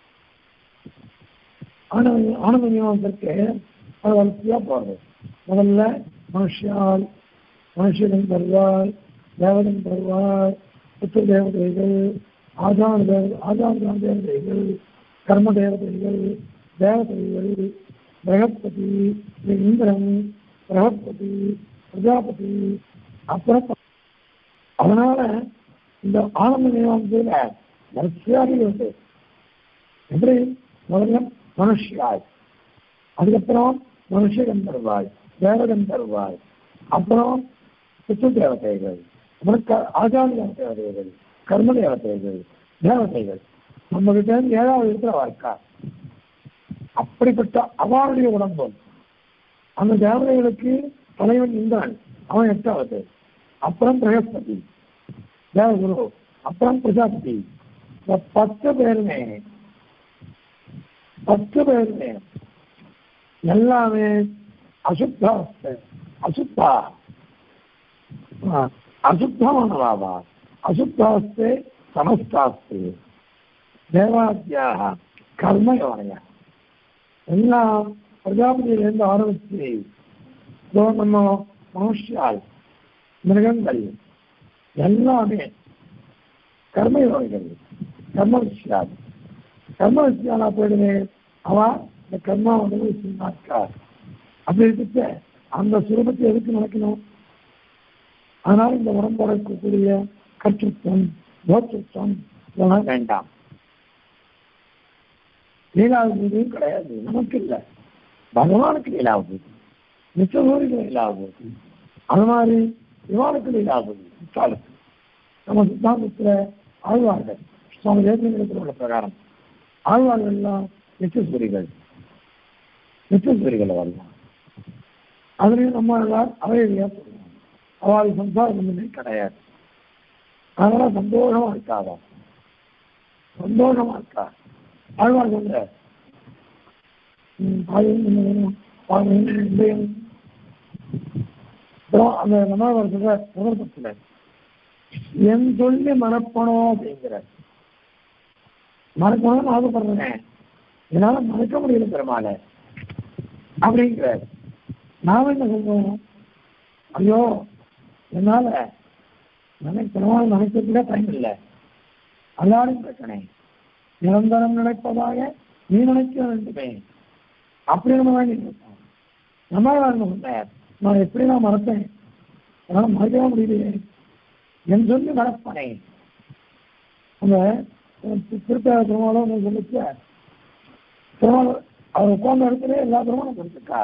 ஆனந்த ஆனந்த மீமாசருக்கு அது வரிசையா போறது முதல்ல மனுஷியால் மனுஷன் தருவார் தேவதன் தருவார் புத்திர தேவதைகள் ஆஜான தேவ ஆஜான தேவதைகள் கர்ம தேவதைகள் தேவதைகள் பிரகஸ்பதி இந்திரன் பிரகஸ்பதி பிரஜாபதி அப்புறம் அதனால இந்த ஆனந்த மீமாசையில வரிசையாக இருக்கு எப்படி முதல்ல மனுஷியாய் அதுக்கப்புறம் மனுஷகன் தருவாய் தேவகன் தருவாய் அப்புறம் பித்து தேவதைகள் அப்புறம் க- ஆச்சார தேவதைகள் கர்ம தேவதைகள் தேவதைகள் நம்ம கிட்ட இருந்து ஏழாவது இருக்கிற வாழ்க்கை அப்படிப்பட்ட அவருடைய உடம்பு அந்த தேவதைகளுக்கு தலைவன் இந்திரன் அவன் எட்டாவது அப்புறம் பிரகஸ்பதி தேவகுரு அப்புறம் பிரஜாபதி இந்த பத்து பேருமே பத்து பேருமே எல்லாமே அசுத்தா அசுத்தா ஆ, அசுத்தமானவாவா அசுத்தாஸ்தே சமஸ்தாஸ்தே தேவாத்தியாக கர்மயோனைய எல்லாம் பிரஜாபதியிலிருந்து ஆரம்பிச்சு இதோ நம்ம மனுஷால் மிருகங்கள் எல்லாமே கர்மயோகிகள் கர்ம விஷயால் கர்ம விஷயாலா போயிடுவே அவ இந்த கர்மா வந்து சொன்னாக்கா அப்படி இருக்க அந்த சுரூபத்தை எதுக்கு நடக்கணும் அதனால இந்த உடம்போட இருக்கக்கூடிய கற்றுத்தம் போற்றுத்தம் இதெல்லாம் வேண்டாம் லீலாபூதியும் கிடையாது நமக்கு இல்லை பகவானுக்கு லீலாபூதி மிச்சதோருக்கு லீலாபூதி அது மாதிரி இவானுக்கு லீலாபூதி முற்றாளுக்கு நம்ம சித்தாந்தத்துல ஆழ்வார்கள் சுவாமி தேசியத்தில் உள்ள பிரகாரம் ஆழ்வார்கள் எல்லாம் நிச்சசூரிகள் நிச்சசூரிகள் வரலாம் அதுலயும் நம்ம எல்லாம் அவையிலையா சொல்லுவோம் அவள் சம்சாரம் ஒண்ணுமே கிடையாது அதனால சந்தோஷமா இருக்காதா சந்தோஷமா இருக்கா ஆழ்வார் சொல்ற ம், பாயும் என்ன வேணும் பாயும் என்ன வேணும் அப்புறம் அந்த நம்மாழ்வார் சொல்ற சந்தர்ப்பத்துல என் சொல்லி மறப்பணும் அப்படிங்கிற மறக்கணும்னு ஆசைப்படுறேன் என்னால மறக்க முடியல பெருமாளை அப்படிங்கிற நாம என்ன சொல்றோம் ஐயோ என்னால நினைக்க பெருமாள் நினைக்கிறதுக்கே டைம் இல்லை அல்லாடும் பிரச்சனை நிரந்தரம் நினைப்பதாக நீ நினைக்க வேண்டுமே அப்படி நம்ம வேண்டி இருக்கோம் நம்ம சொன்னார் நான் எப்படி நான் மறப்பேன் என்னால மறக்கவே முடியலையே என் சொல்லி மறப்பனே அந்த திருப்பதி பெருமாளும் ஒன்று சொல்லிச்சு பெருமாள் அவர் உட்கார்ந்த இடத்துல எல்லா பெருமாளும் கொடுத்துருக்கா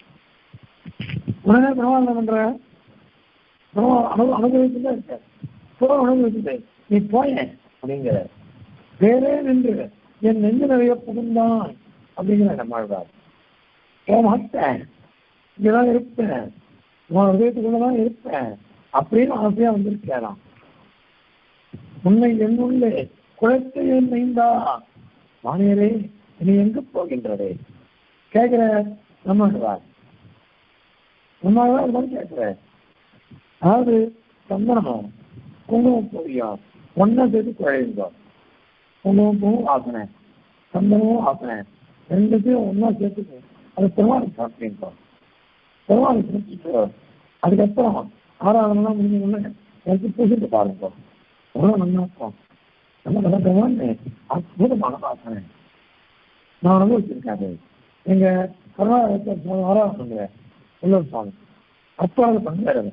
உடனே பெருமாள் என்ன பண்ற பெருமாள் அனு அனுபவிச்சுதான் இருக்க பெருமாள் அனுபவிச்சுட்டு நீ போய அப்படிங்கிற வேறே நின்று என் நெஞ்சு நிறைய புகுந்தான் அப்படிங்கிற நம்மாழ்வார் போக மாட்டேன் இங்கதான் இருப்பேன் உன் ஹதயத்துக்குள்ளதான் இருப்பேன் அப்படின்னு ஆசையா வந்திருக்கலாம் உன்னை என்னுள்ளே குழைத்து என் நைந்தா வாணியரே இனி எங்கு போகின்றதே கேட்கிற நம்மாழ்வார் நம்மாழ்வார் இது மாதிரி கேட்கிற அதாவது சந்தனமும் குங்குமம் பொடியும் ஒன்னா சேர்த்து குழைந்தோம் குங்குமம் பூவும் வாசனை சந்தனமும் வாசனை ரெண்டுத்தையும் ஒன்னா சேர்த்து அது பெருமாளுக்கு சாப்பிட்டோம் பெருமாளுக்கு குடிச்சிட்டு அதுக்கப்புறம் ஆராதனைலாம் முடிஞ்ச உடனே எனக்கு பூசிட்டு பாருங்க எவ்வளோ நல்லா இருக்கும் நம்ம கதை பெருமாள் அற்புதமான வாசனை நான் அனுபவிச்சிருக்காது எங்க கருணாலயத்தை ஆராதனை உள்ளூர் சுவாமி அப்போ அதை பண்ணுறது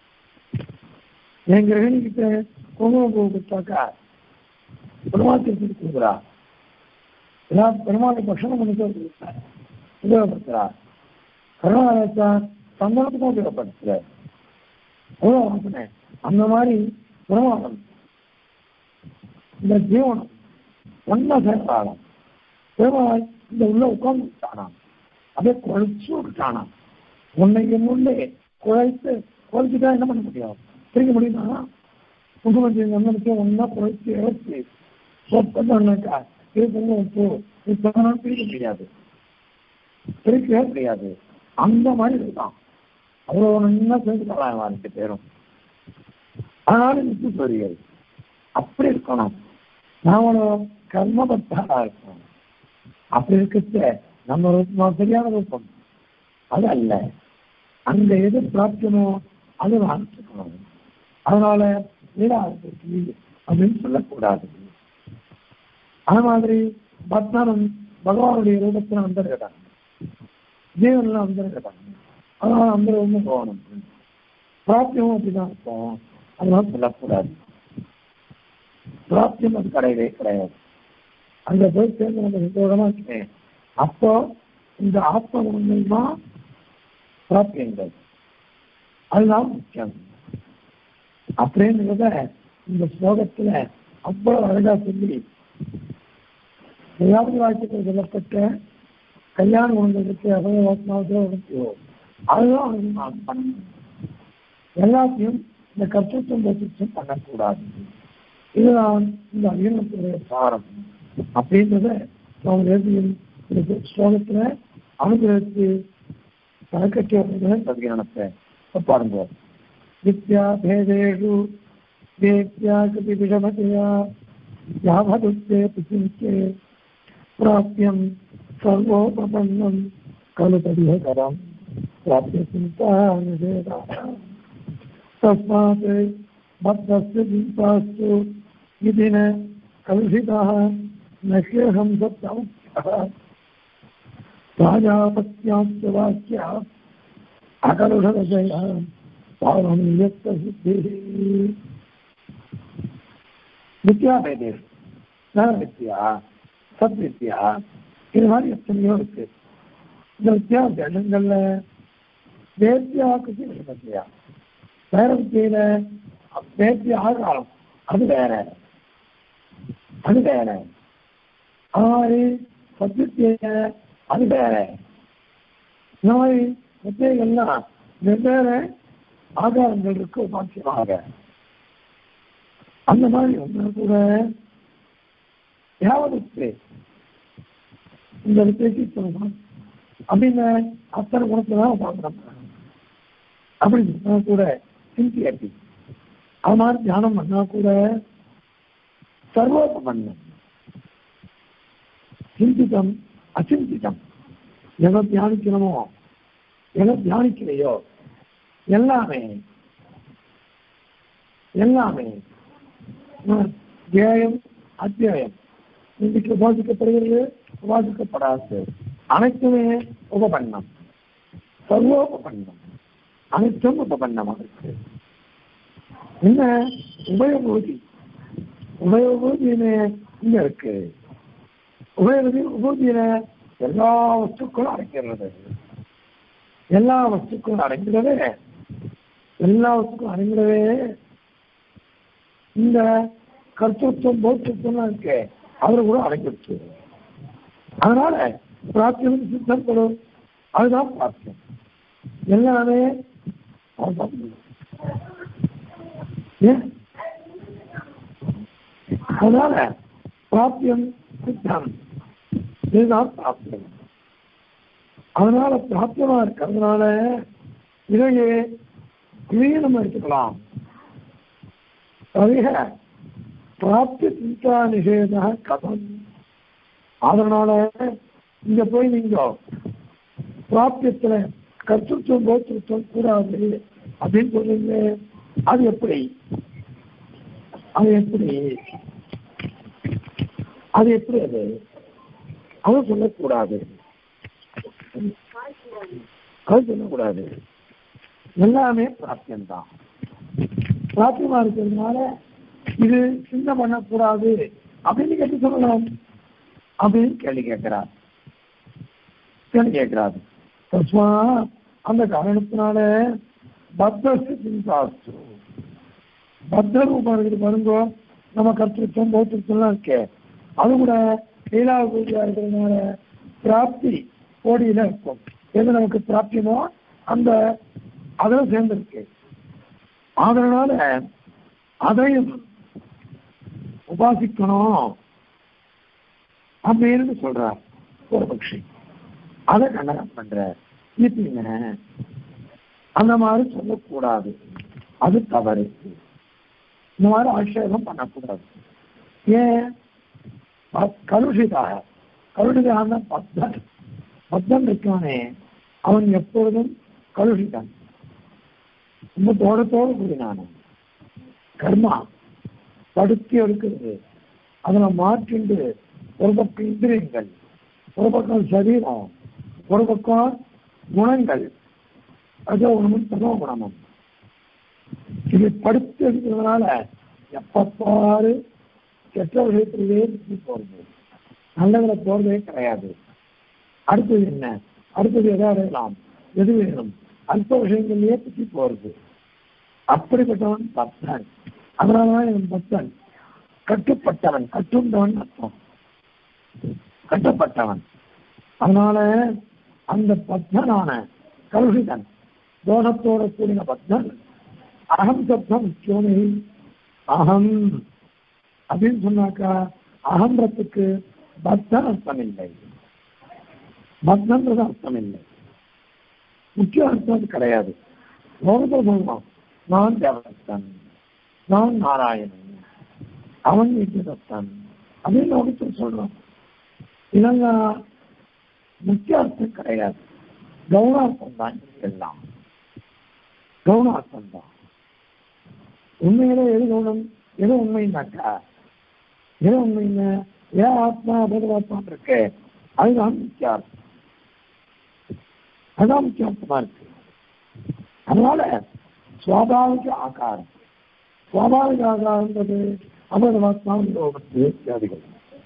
என் கிரகணிக்கிட்ட குங்குமம் பூ கொடுத்தாக்கா பெருமாள் திருப்பி கொடுக்குறா எல்லா பெருமாளை பட்சணம் பண்ணிட்டு கொடுக்குறா உபயோகப்படுத்துறா கருணாலயத்தை சந்தனத்துக்கும் உபயோகப்படுத்துற அவ்வளோ வாசனை அந்த மாதிரி பெருமாளம் இந்த ஜீவனம் ஒன்னா சேர்ந்தாலும் பெருமாள் இந்த உள்ள உட்கார்ந்து விட்டானாம் அப்படியே குழைச்சு விட்டானாம் உன்னைக்கு முன்னே குழைத்து குழைச்சுட்டா என்ன பண்ண முடியும் பிரிக்க முடியுமா குங்குமத்தி நந்தனத்தை ஒன்னா குழைச்சு இழைச்சி சொப்பந்தாக்கா இது குங்குமம் பூ இது சொன்னாலும் பிரிக்க முடியாது பிரிக்கவே முடியாது அந்த மாதிரி இருக்கான் அவ்வளோ நல்லா சேர்ந்துக்கலாம் ரெண்டு பேரும் அதனால நித்தியசூரியல் அப்படி இருக்கணும் நாமளும் கர்மபத்தாரா இருக்கணும் அப்படி இருக்கிறது நம்ம ரூபம் சரியான ரூபம் அது அல்ல அந்த எது பிராப்தமோ அது வாங்கிக்கணும் அதனால லீலாவதி அப்படின்னு சொல்லக்கூடாது அது மாதிரி பத்மனம் பகவானுடைய ரூபத்தில் வந்திருக்கிறாங்க ஜீவன்ல வந்திருக்கிறாங்க அதனால அந்த ரூபம் போகணும் பிராப்தியமும் அப்படிதான் இருக்கும் அதனால சொல்லக்கூடாது பிராப்தியம் அது கிடையவே கிடையாது அங்க போய் சேர்ந்து நம்ம சந்தோஷமா இருக்கேன் அப்போ இந்த ஆத்ம குணங்கள் தான் பிராப்தியங்கள் அதுதான் முக்கியம் அப்படின்றத இந்த ஸ்லோகத்துல அவ்வளவு அழகா சொல்லி ஏழாவது வாக்கியத்தில் சொல்லப்பட்ட கல்யாண குணங்களுக்கு அபயவாத்மாவதோ அதுதான் அவனுக்கு நான் பண்ணணும் எல்லாத்தையும் இந்த கர்த்தத்துவம் பற்றிச்சும் பண்ணக்கூடாது இதுதான் இந்த அகிலத்துடைய சாரம் அப்படின்றத அவங்க எழுதியும் இந்த ஸ்லோகத்துல அனுகிரகத்து கணக்கட்டி பதிகானத்தை பாருங்க வித்யா பேதேஷு வேத்யா கிருதி விஷமதையா யாவதுத்தே பிசிங்கே பிராப்தியம் சர்வோபபன்னம் கலு பரிஹகரம் பிராப்திய சிந்தா நிஷேதா तस्मात् भद्रस्य दीपास्तु इति न कलुषितः न ह्यहं सत्तमुख्यः प्राजापत्याश्च वाक्या अकलुषदशयः पावनं यत्तसिद्धिः வித்யாபேதேஷ் வித்யா சத்வித்யா இது மாதிரி எத்தனையோ இருக்கு இந்த வித்தியாசங்கள்ல வேத்தியாவுக்கு விஷயத்தியா வேற வித்தியில வேத்தி ஆகாலம் அது வேற அது வேற ஆறு சத்திய அது வேற இந்த மாதிரி வித்தியெல்லாம் வெவ்வேறு ஆகாரங்கள் இருக்கு உபாட்சியமாக அந்த மாதிரி ஒன்று கூட யாவது இந்த வித்தியக்கு சொல்லணும் அப்படின்னு அத்தனை குணத்துல தான் பார்க்குறோம் அப்படி சொன்னா கூட சின்சியரிட்டி அது மாதிரி தியானம் பண்ணா கூட சர்வோபமன்னம் சிந்திதம் அச்சிந்திதம் எதை தியானிக்கணுமோ எதை தியானிக்கலையோ எல்லாமே எல்லாமே தியாயம் அத்தியாயம் இன்னைக்கு உபாசிக்கப்படுகிறது உபாசிக்கப்படாது அனைத்துமே உபபண்ணம் சர்வோபபண்ணம் அனைத்தும் உபபண்ணமாக இருக்கு என்ன உபயோகூதி உபயோகூதியின இங்க இருக்கு உபயோகி உபூதியின எல்லா வஸ்துக்களும் அடைக்கிறது எல்லா வஸ்துக்களும் அடைங்கிறதே எல்லா வஸ்துக்களும் அடைங்கிறதே இந்த கர்த்தத்துவம் போத்துவம் இருக்கு அவரை கூட அடைக்கிடுச்சு அதனால பிரார்த்தனை சித்தப்படும் அதுதான் பிரார்த்தனை எல்லாமே அதனால பிராப்தியம் சித்தம் இதுதான் பிராப்தியம் அதனால பிராப்தியமா இருக்கிறதுனால இதையே இதையும் நம்ம எடுத்துக்கலாம் அதிக பிராப்தி சிந்தா நிஷேத கதம் அதனால இங்க போய் நீங்க பிராப்தியத்துல கர்த்தத்துவம் போத்திருத்தம் கூடாது அப்படின்னு சொல்றீங்க அது எப்படி அது எப்படி அது எப்படி அது அது சொல்லக்கூடாது அது சொல்லக்கூடாது எல்லாமே பிராப்தியம்தான் பிராப்தியமா இருக்கிறதுனால இது சின்ன பண்ணக்கூடாது அப்படின்னு கேட்டு சொல்லலாம் அப்படின்னு கேள்வி கேட்கிறார் கேள்வி கேட்கிறாரு தஸ்மா அந்த காரணத்தினால பத்ரஸ்து சிந்தாஸ்து பத்ர ரூபம் இருக்குது பாருங்க நம்ம கர்த்தத்துவம் பௌத்திருத்தம்லாம் இருக்கே அது கூட லீலா பூஜையா இருக்கிறதுனால பிராப்தி கோடியில இருக்கும் எது நமக்கு பிராப்தியமோ அந்த அதில் சேர்ந்திருக்கு அதனால அதையும் உபாசிக்கணும் அப்படின்னு சொல்றார் ஒரு பக்ஷி அதை கண்டனம் பண்ற இல்லைங்க அந்த மாதிரி சொல்லக்கூடாது அது தவறு இந்த மாதிரி ஆட்சேபம் பண்ணக்கூடாது ஏன் கலுஷிதாக கலுஷிதான பக்தன் பக்தன் இருக்கானே அவன் எப்பொழுதும் கலுஷிதான் ரொம்ப தோடத்தோடு கூடினான கர்மா படுத்தி எடுக்கிறது அதில் மாற்றிண்டு ஒரு பக்கம் இந்திரியங்கள் ஒரு பக்கம் சரீரம் ஒரு பக்கம் குணங்கள் ரஜோ குணமும் தமோ குணமும் இது படுத்து எடுக்கிறதுனால எப்ப பாரு கெட்ட விஷயத்திலேயே சுற்றி போறது நல்லதுல போறதே கிடையாது அடுத்தது என்ன அடுத்தது எதை அடையலாம் எது வேணும் அல்ப விஷயங்கள்லயே பற்றி போறது அப்படிப்பட்டவன் பக்தன் அதனாலதான் இவன் பக்தன் கட்டுப்பட்டவன் கட்டுண்டவன் அர்த்தம் கட்டப்பட்டவன் அதனால அந்த பக்தனான கலுஷிதன் தோஷத்தோட கூடின பக்தன் அகம் சப்தம் முக்கியோனி அகம் அப்படின்னு சொன்னாக்கா அகன்றதுக்கு பக்தன் அர்த்தம் இல்லை பக்தன்றது அர்த்தம் இல்லை முக்கிய அர்த்தம் அது கிடையாது லோகத்தை சொல்லுவான் நான் தேவதத்தன் நான் நாராயணன் அவன் விஜயதத்தன் அப்படின்னு லோகத்தில் சொல்றான் இதெல்லாம் முக்கிய அர்த்தம் கிடையாது கௌனார்த்தம் தான் எல்லாம் கௌனார்த்தம் தான் உண்மையில எது கௌனம் எது உண்மைன்னாக்கா எது உண்மைன்னு ஏன் ஆத்மா அபதவாத்மான் இருக்கு அதுதான் முக்கிய அர்த்தம் அதுதான் முக்கிய அர்த்தமா இருக்கு அதனால சுவாபாவிக ஆகாரம் சுவாபாவிக ஆகாரன்றது அபதவாத்மா லோகத்து வியாதிகள்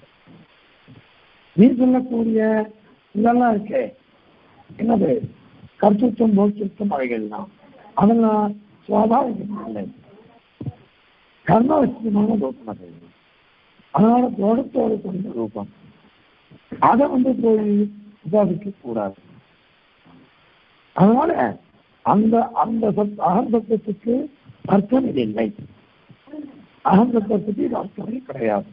நீ சொல்லக்கூடிய இதெல்லாம் இருக்கே என்னது கர்த்தத்துவம் போக்கியத்துவம் அவைகள்லாம் அதெல்லாம் சுவாபாவிகம் இல்லை கர்மவசியமான ரூபம் அது அதனால தோட்டத்தோடு கொண்ட ரூபம் அதை வந்து போய் உபாதிக்க கூடாது அதனால அந்த அந்த சத் அகம் சத்தத்துக்கு அர்த்தம் இது இல்லை அகம் சத்தத்துக்கு இது அர்த்தமே கிடையாது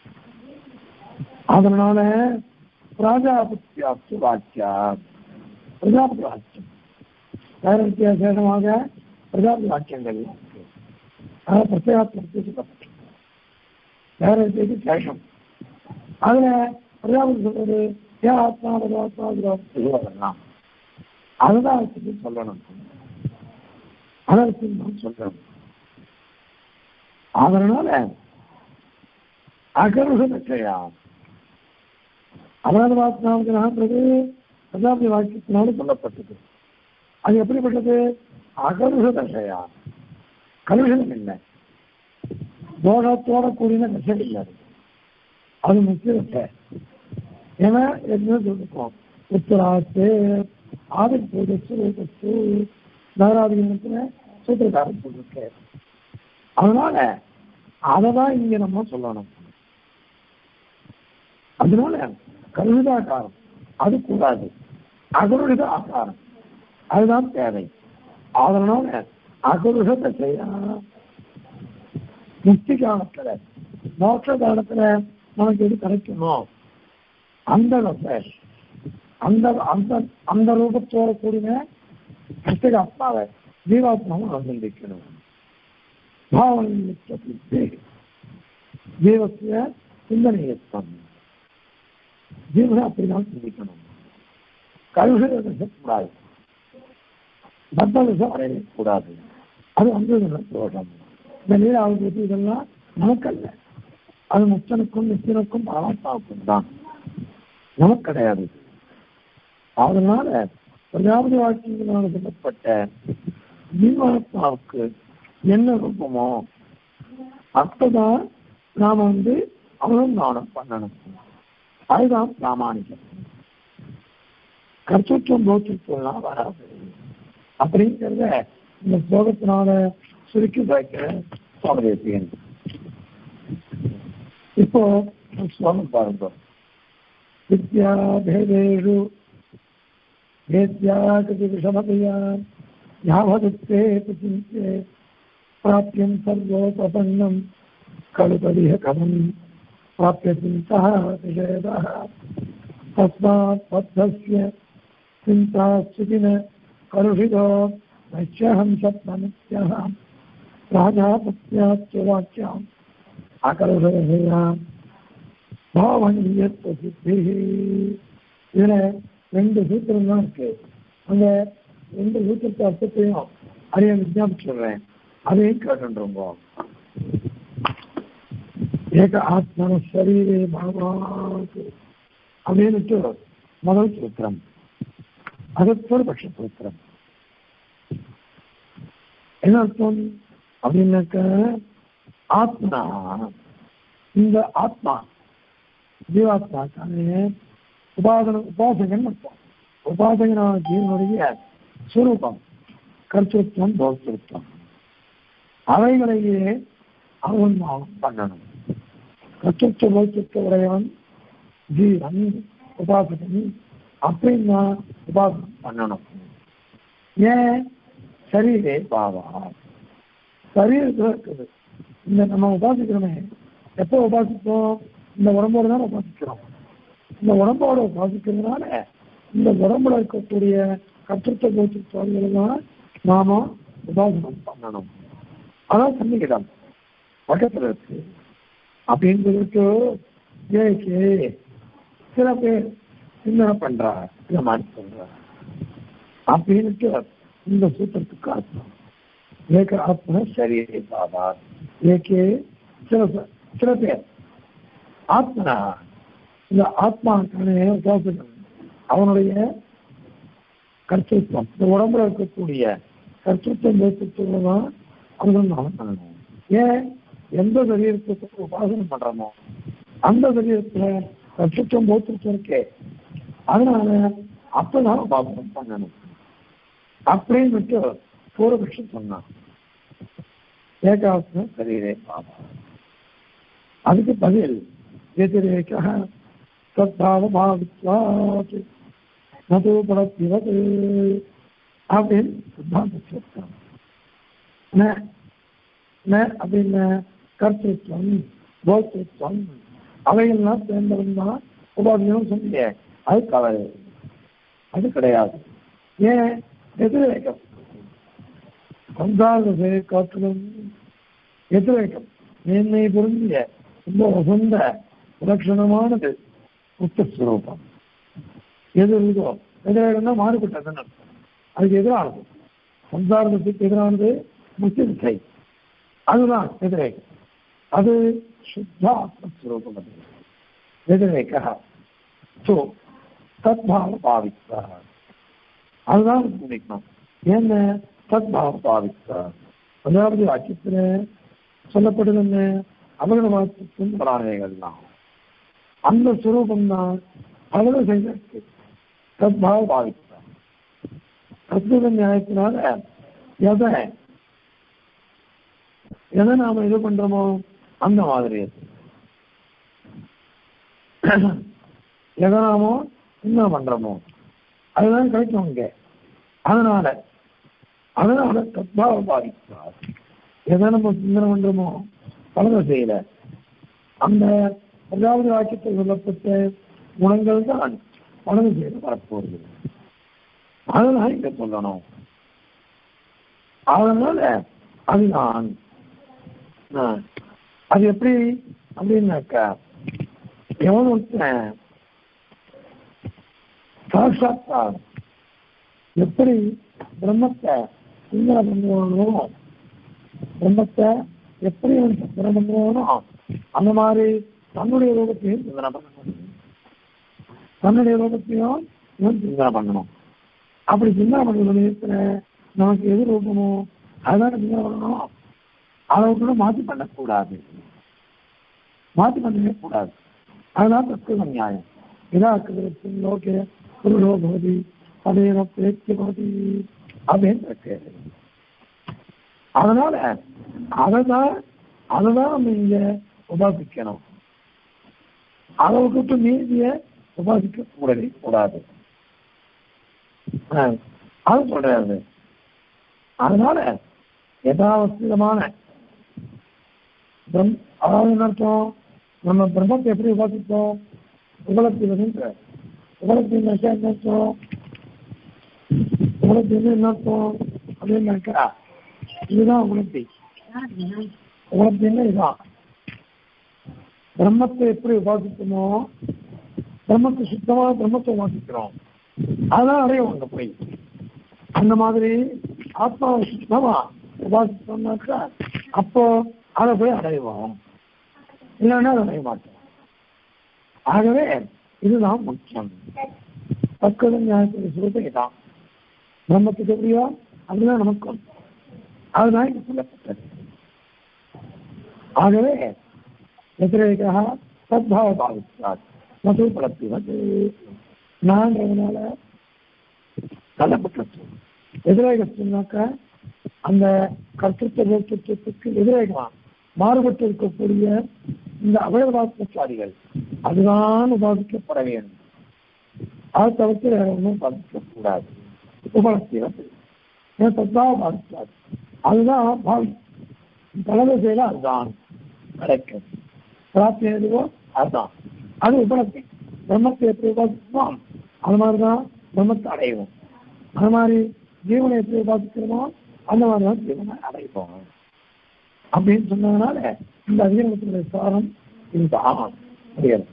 அதனால பிராஜாபத்தியாஸ்து வாக்கியா பிரஜாபதி வாக்கியம் வேற வித்தியாசமாக பிரஜாபதி வாக்கியங்கள் இருக்கு அதாவது பிரத்யேகத்திற்கு சொல்லப்பட்டு வேற வித்தியது சேஷம் அதுல பிரஜாபதி சொல்றது ஏன் ஆத்மா பகவாத்மா சொல்லுவதெல்லாம் அதுதான் வச்சுட்டு சொல்லணும் அதற்கு நான் சொல்றேன் அதனால அகருஷ தச்சையா அபராத வாக்கினாவது பிரஜாபதி வாக்கியத்தினால சொல்லப்பட்டது அது எப்படிப்பட்டது அகருஷ தசையா கலுஷனம் இல்லை தோஷத்தோட கூடின தசை இல்லை அது. அது முக்கிய தசை ஏன்னா என்ன சொல்லிருக்கோம் உத்தராத்து ஆதி பூஜத்து ரூபத்து நகராதிகத்துல சூத்திரக்காரன் சொல்லிருக்க அதனால அதை தான் இங்க நம்ம சொல்லணும் அதனால கருவிதாக்காரம் அது கூடாது அகருட ஆகாரம் அதுதான் தேவை அதனால அகருஷத்தை செய்ய முக்தி காலத்துல மோட்ச காலத்துல நமக்கு எது கிடைக்குமோ அந்த ரசை அந்த அந்த அந்த ரூபத்தோட கூடின பிரத்யேக அப்பாவை ஜீவாத்மாவும் அனுசந்திக்கணும் பாவனை ஜீவசிய சிந்தனையத்தம் ஜீவனை அப்படிதான் சிந்திக்கணும் கழுகு கூடாது பத்த விஷம் அடையக்கூடாது அது வந்து தோஷம் இந்த நீராவது இதெல்லாம் நமக்கல்ல அது முச்சனுக்கும் நிச்சயனுக்கும் பரமாத்மாவுக்கும் தான் நமக்கு கிடையாது அதனால பிரஜாபதி வாக்கியங்களால் சொல்லப்பட்ட ஜீவாத்மாவுக்கு என்ன ரூபமோ அப்பதான் நாம வந்து அனுசந்தானம் பண்ணணும் அதுதான் பிராமணிகம் கர்த்தத்துவம் போக்கியத்துவம்லாம் வராது அப்படிங்கிறத இந்த ஸ்லோகத்தினால சுருக்கி வைக்கிற சுவாமதேசியன் இப்போ ஸ்லோகம் பாருங்க வித்யாபேதேஷு भेद्यागति विषमतया यावदुक्ते चिन्त्ये प्राप्यं सर्वोपपन्नं खलु तदिह कथं प्राप्यचिन्तः विषयदः तस्मात् बद्धस्य चिन्ताश्चितिन कलुषितो नश्यहं सप्तमित्यः प्राजापत्याश्च वाक्याम् अकलुषया भावनीयत्वसिद्धिः இதில் ரெண்டு சூத்திரம் தான் இருக்கு அந்த ரெண்டு சூத்திரத்தை அர்த்தத்தையும் அதையும் விஜாபிச்சு சொல்றேன் அதையும் கேட்டுருங்க ஏக ஆத்மன சரீரே பாவாத் அப்படின்னுட்டு முதல் சூத்திரம் அதற்கு பட்ச சூத்திரம் என்ன அர்த்தம் அப்படின்னாக்க ஆத்மா இந்த ஆத்மா ஜீவாத்மாக்கானே உபாசன உபாசகன் அர்த்தம் உபாசகனான ஜீவனுடைய சுரூபம் கர்த்தத்துவம் போக்திருத்தம் அவைகளையே அவன் பண்ணணும் கர்த்தத்துவ போக்திருத்த உடையவன் ஜீவன் உபாசகன் அப்படின்னா உபாசனம் பண்ணணும் ஏன் சரீரே பாவா சரீரத்தில் இருக்குது இந்த நம்ம உபாசிக்கிறோமே எப்போ உபாசிப்போம் இந்த உடம்போடு தான் உபாசிக்கிறோம் இந்த உடம்போட உபாசிக்கிறதுனால இந்த உடம்புல இருக்கக்கூடிய கற்றுத்த போச்சு தான் நாம உபாசனம் பண்ணணும் அதான் சன்னிகிடம் பக்கத்துல இருக்கு அப்படின்னு சொல்லிட்டு ஏகே சில பேர் சிந்தனை பண்றா இந்த மாதிரி சொல்றா அப்படின்ட்டு இந்த சூத்திரத்துக்கு அர்த்தம் ஏக ஆத்ம சரீரே பாபா ஏகே சில பே- சில பேர் ஆத்மனா இந்த ஆத்மாக்கான உபாசகன் அவனுடைய கர்த்தத்துவம் இந்த உடம்புல இருக்கக்கூடிய கர்த்தத்துவம் நேற்றுத்துவம் தான் அவர்கள் நாம் பண்ணணும் ஏன் எந்த சரீரத்துக்கு உபாசனம் பண்றோமோ அந்த சரீரத்துல கர்த்தத்துவம் போத்துவம் இருக்கே அதனால அப்பதான் உபாசனம் பண்ணணும் அப்படின்னு பூர்வபக்ஷம் சொன்னான் ஏகாத்ம சரீரே பாபா அதுக்கு பதில் व्यतिरेकः तद्भावभावित्वात् न तु पडत्यवत् அப்படின்னு சித்தாந்த சொல்றாங்க ந ந அப்படின்னு கர்த்தத்துவம் போக்திருத்துவம் அவைகள்லாம் சேர்ந்தவன் தான் உபாதியம் சொன்னீங்க அது கவலை அது கிடையாது ஏன் எதிரேகம் சந்தாரத்தை காட்டிலும் எதிரேகம் மேன்மை பொருந்திய ரொம்ப உகந்த விலட்சணமானது முக்தஸ்வரூபம் எது இருக்கோ எதிராகனா மாறுபட்டதுன்னு அர்த்தம் அதுக்கு எதிரானது சம்சாரத்துக்கு எதிரானது முக்கிய அதுதான் எதிரேகம் அது சுத்த ஆத்மஸ்வரூபம் அது எதிரேக ஸோ தத்பாவ பாவித்தா அதுதான் நினைக்கணும் என்ன தத்பாவ பாவித்தா அதாவது வாக்கியத்தில் சொல்லப்படுது என்ன அபகடமாத்துக்கும் பிராணிகள் தான் அந்த சுரூபம் தான் பலது செய்தற்கு தத்பாவ பாவித்தார் தத்துவ நியாயத்தினால எதை எதை நாம இது பண்றோமோ அந்த மாதிரி அது. எதை நாமோ என்ன பண்றோமோ அதுதான் கிடைக்கும் இங்க அதனால அதனால தத்பாவ பாதித்தார் எதை நம்ம சிந்தனை பண்றோமோ பலதை செய்யல அந்த அதாவது வாக்கியத்தில் சொல்லப்பட்ட குணங்கள் தான் பலது செய்து வரப்போகுது அதெல்லாம் இங்க சொல்லணும் அதனால அதுதான் ஆ, அது எப்படி அப்படின்னாக்கா எவன் ஒருத்தன் சாட்சாத்தான் எப்படி பிரம்மத்தை சிந்தனை பண்ணுவானோ பிரம்மத்தை எப்படி அவன் சிந்தனை பண்ணுவானோ அந்த மாதிரி தன்னுடைய ரூபத்தையும் சிந்தனை பண்ணணும் தன்னுடைய ரூபத்தையும் இவன் சிந்தனை பண்ணணும் அப்படி சிந்தனை பண்ணுற நேரத்தில் நமக்கு எது ரூபமோ அதான் சிந்தனை பண்ணணும் அதை கூட மாற்றி பண்ணக்கூடாது மாற்றி பண்ணவே கூடாது அதுதான் தத்துவ நியாயம் இதா கிருத்தின் லோகே குருடோ பவதி அதேன பேச்சு பவதி அப்படின்னு இருக்கு அதனால அதைதான் அதைதான் நம்ம இங்க உபாசிக்கணும் அதை விட்டு மீதிய உபாசிக்க கூடவே கூடாது ஆ, அது சொல்றாரு அதனால யதாவஸ்திதமான பிரம் அதாவது என்ன அர்த்தம் நம்ம பிரம்மத்தை எப்படி உபாசிப்போம் உபலப்திவதுன்ற உபலப்தின்னு என்ன அர்த்தம் உபலப்தின்னு என்ன அர்த்தம் அப்படின்னாக்கா இதுதான் உபலப்தி உபலப்தின்னு இதுதான் பிரம்மத்தை எப்படி உபாசிக்கணுமோ பிரம்மத்தை சுத்தமா பிரம்மத்தை உபாசிக்கிறோம் அதான் அடையும் அங்க போய் அந்த மாதிரி ஆத்மாவை சுத்தமா உபாசிச்சோம்னாக்கா அப்போ அதை போய் அடைவோம் இல்லைன்னா அதை அடைய மாட்டோம் ஆகவே இதுதான் முக்கியம் பக்கது நியாயத்துடைய சுரூபம் இதான் பிரம்மத்துக்கு எப்படியோ அப்படிதான் நமக்கும் அதுதான் இங்க சொல்லப்பட்டது ஆகவே व्यतिरेकः तद्भावभावित्वात् மது பலத்தி வந்து நான்றதுனால தள்ளப்பட்டத்துவம் எதிரேகத்துவம்னாக்க அந்த கர்த்தத்துவ போக்கியத்துவத்துக்கு எதிரேகமா மாறுபட்டு இருக்கக்கூடிய இந்த அவயவாத்மசாரிகள் அதுதான் உபாதிக்கப்பட வேண்டும் அதை தவிர்த்து வேற ஒன்றும் உபாதிக்க கூடாது உபலத்தி வந்து ஏன் தத்தான் உபாதிக்காது அதுதான் பாவி தலைவசையில அதுதான் கிடைக்கும் பிராப்தி எதுவோ அதுதான் அது உபலத்தி பிரம்மத்தை எப்படி உபாதிக்கிறோம் அது மாதிரிதான் பிரம்மத்தை அடைவோம் அது மாதிரி ஜீவனை எப்படி உபாதிக்கிறோமோ அந்த மாதிரி தான் ஜீவனை அடைவோம் அப்படின்னு சொன்னதுனால இந்த அதிகாரத்தினுடைய சாரம் இதுதான் முடியாது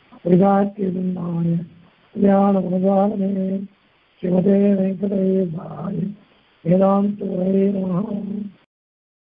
ஞான குணதானமே சிவதே வெங்கடேசாய வேதாந்த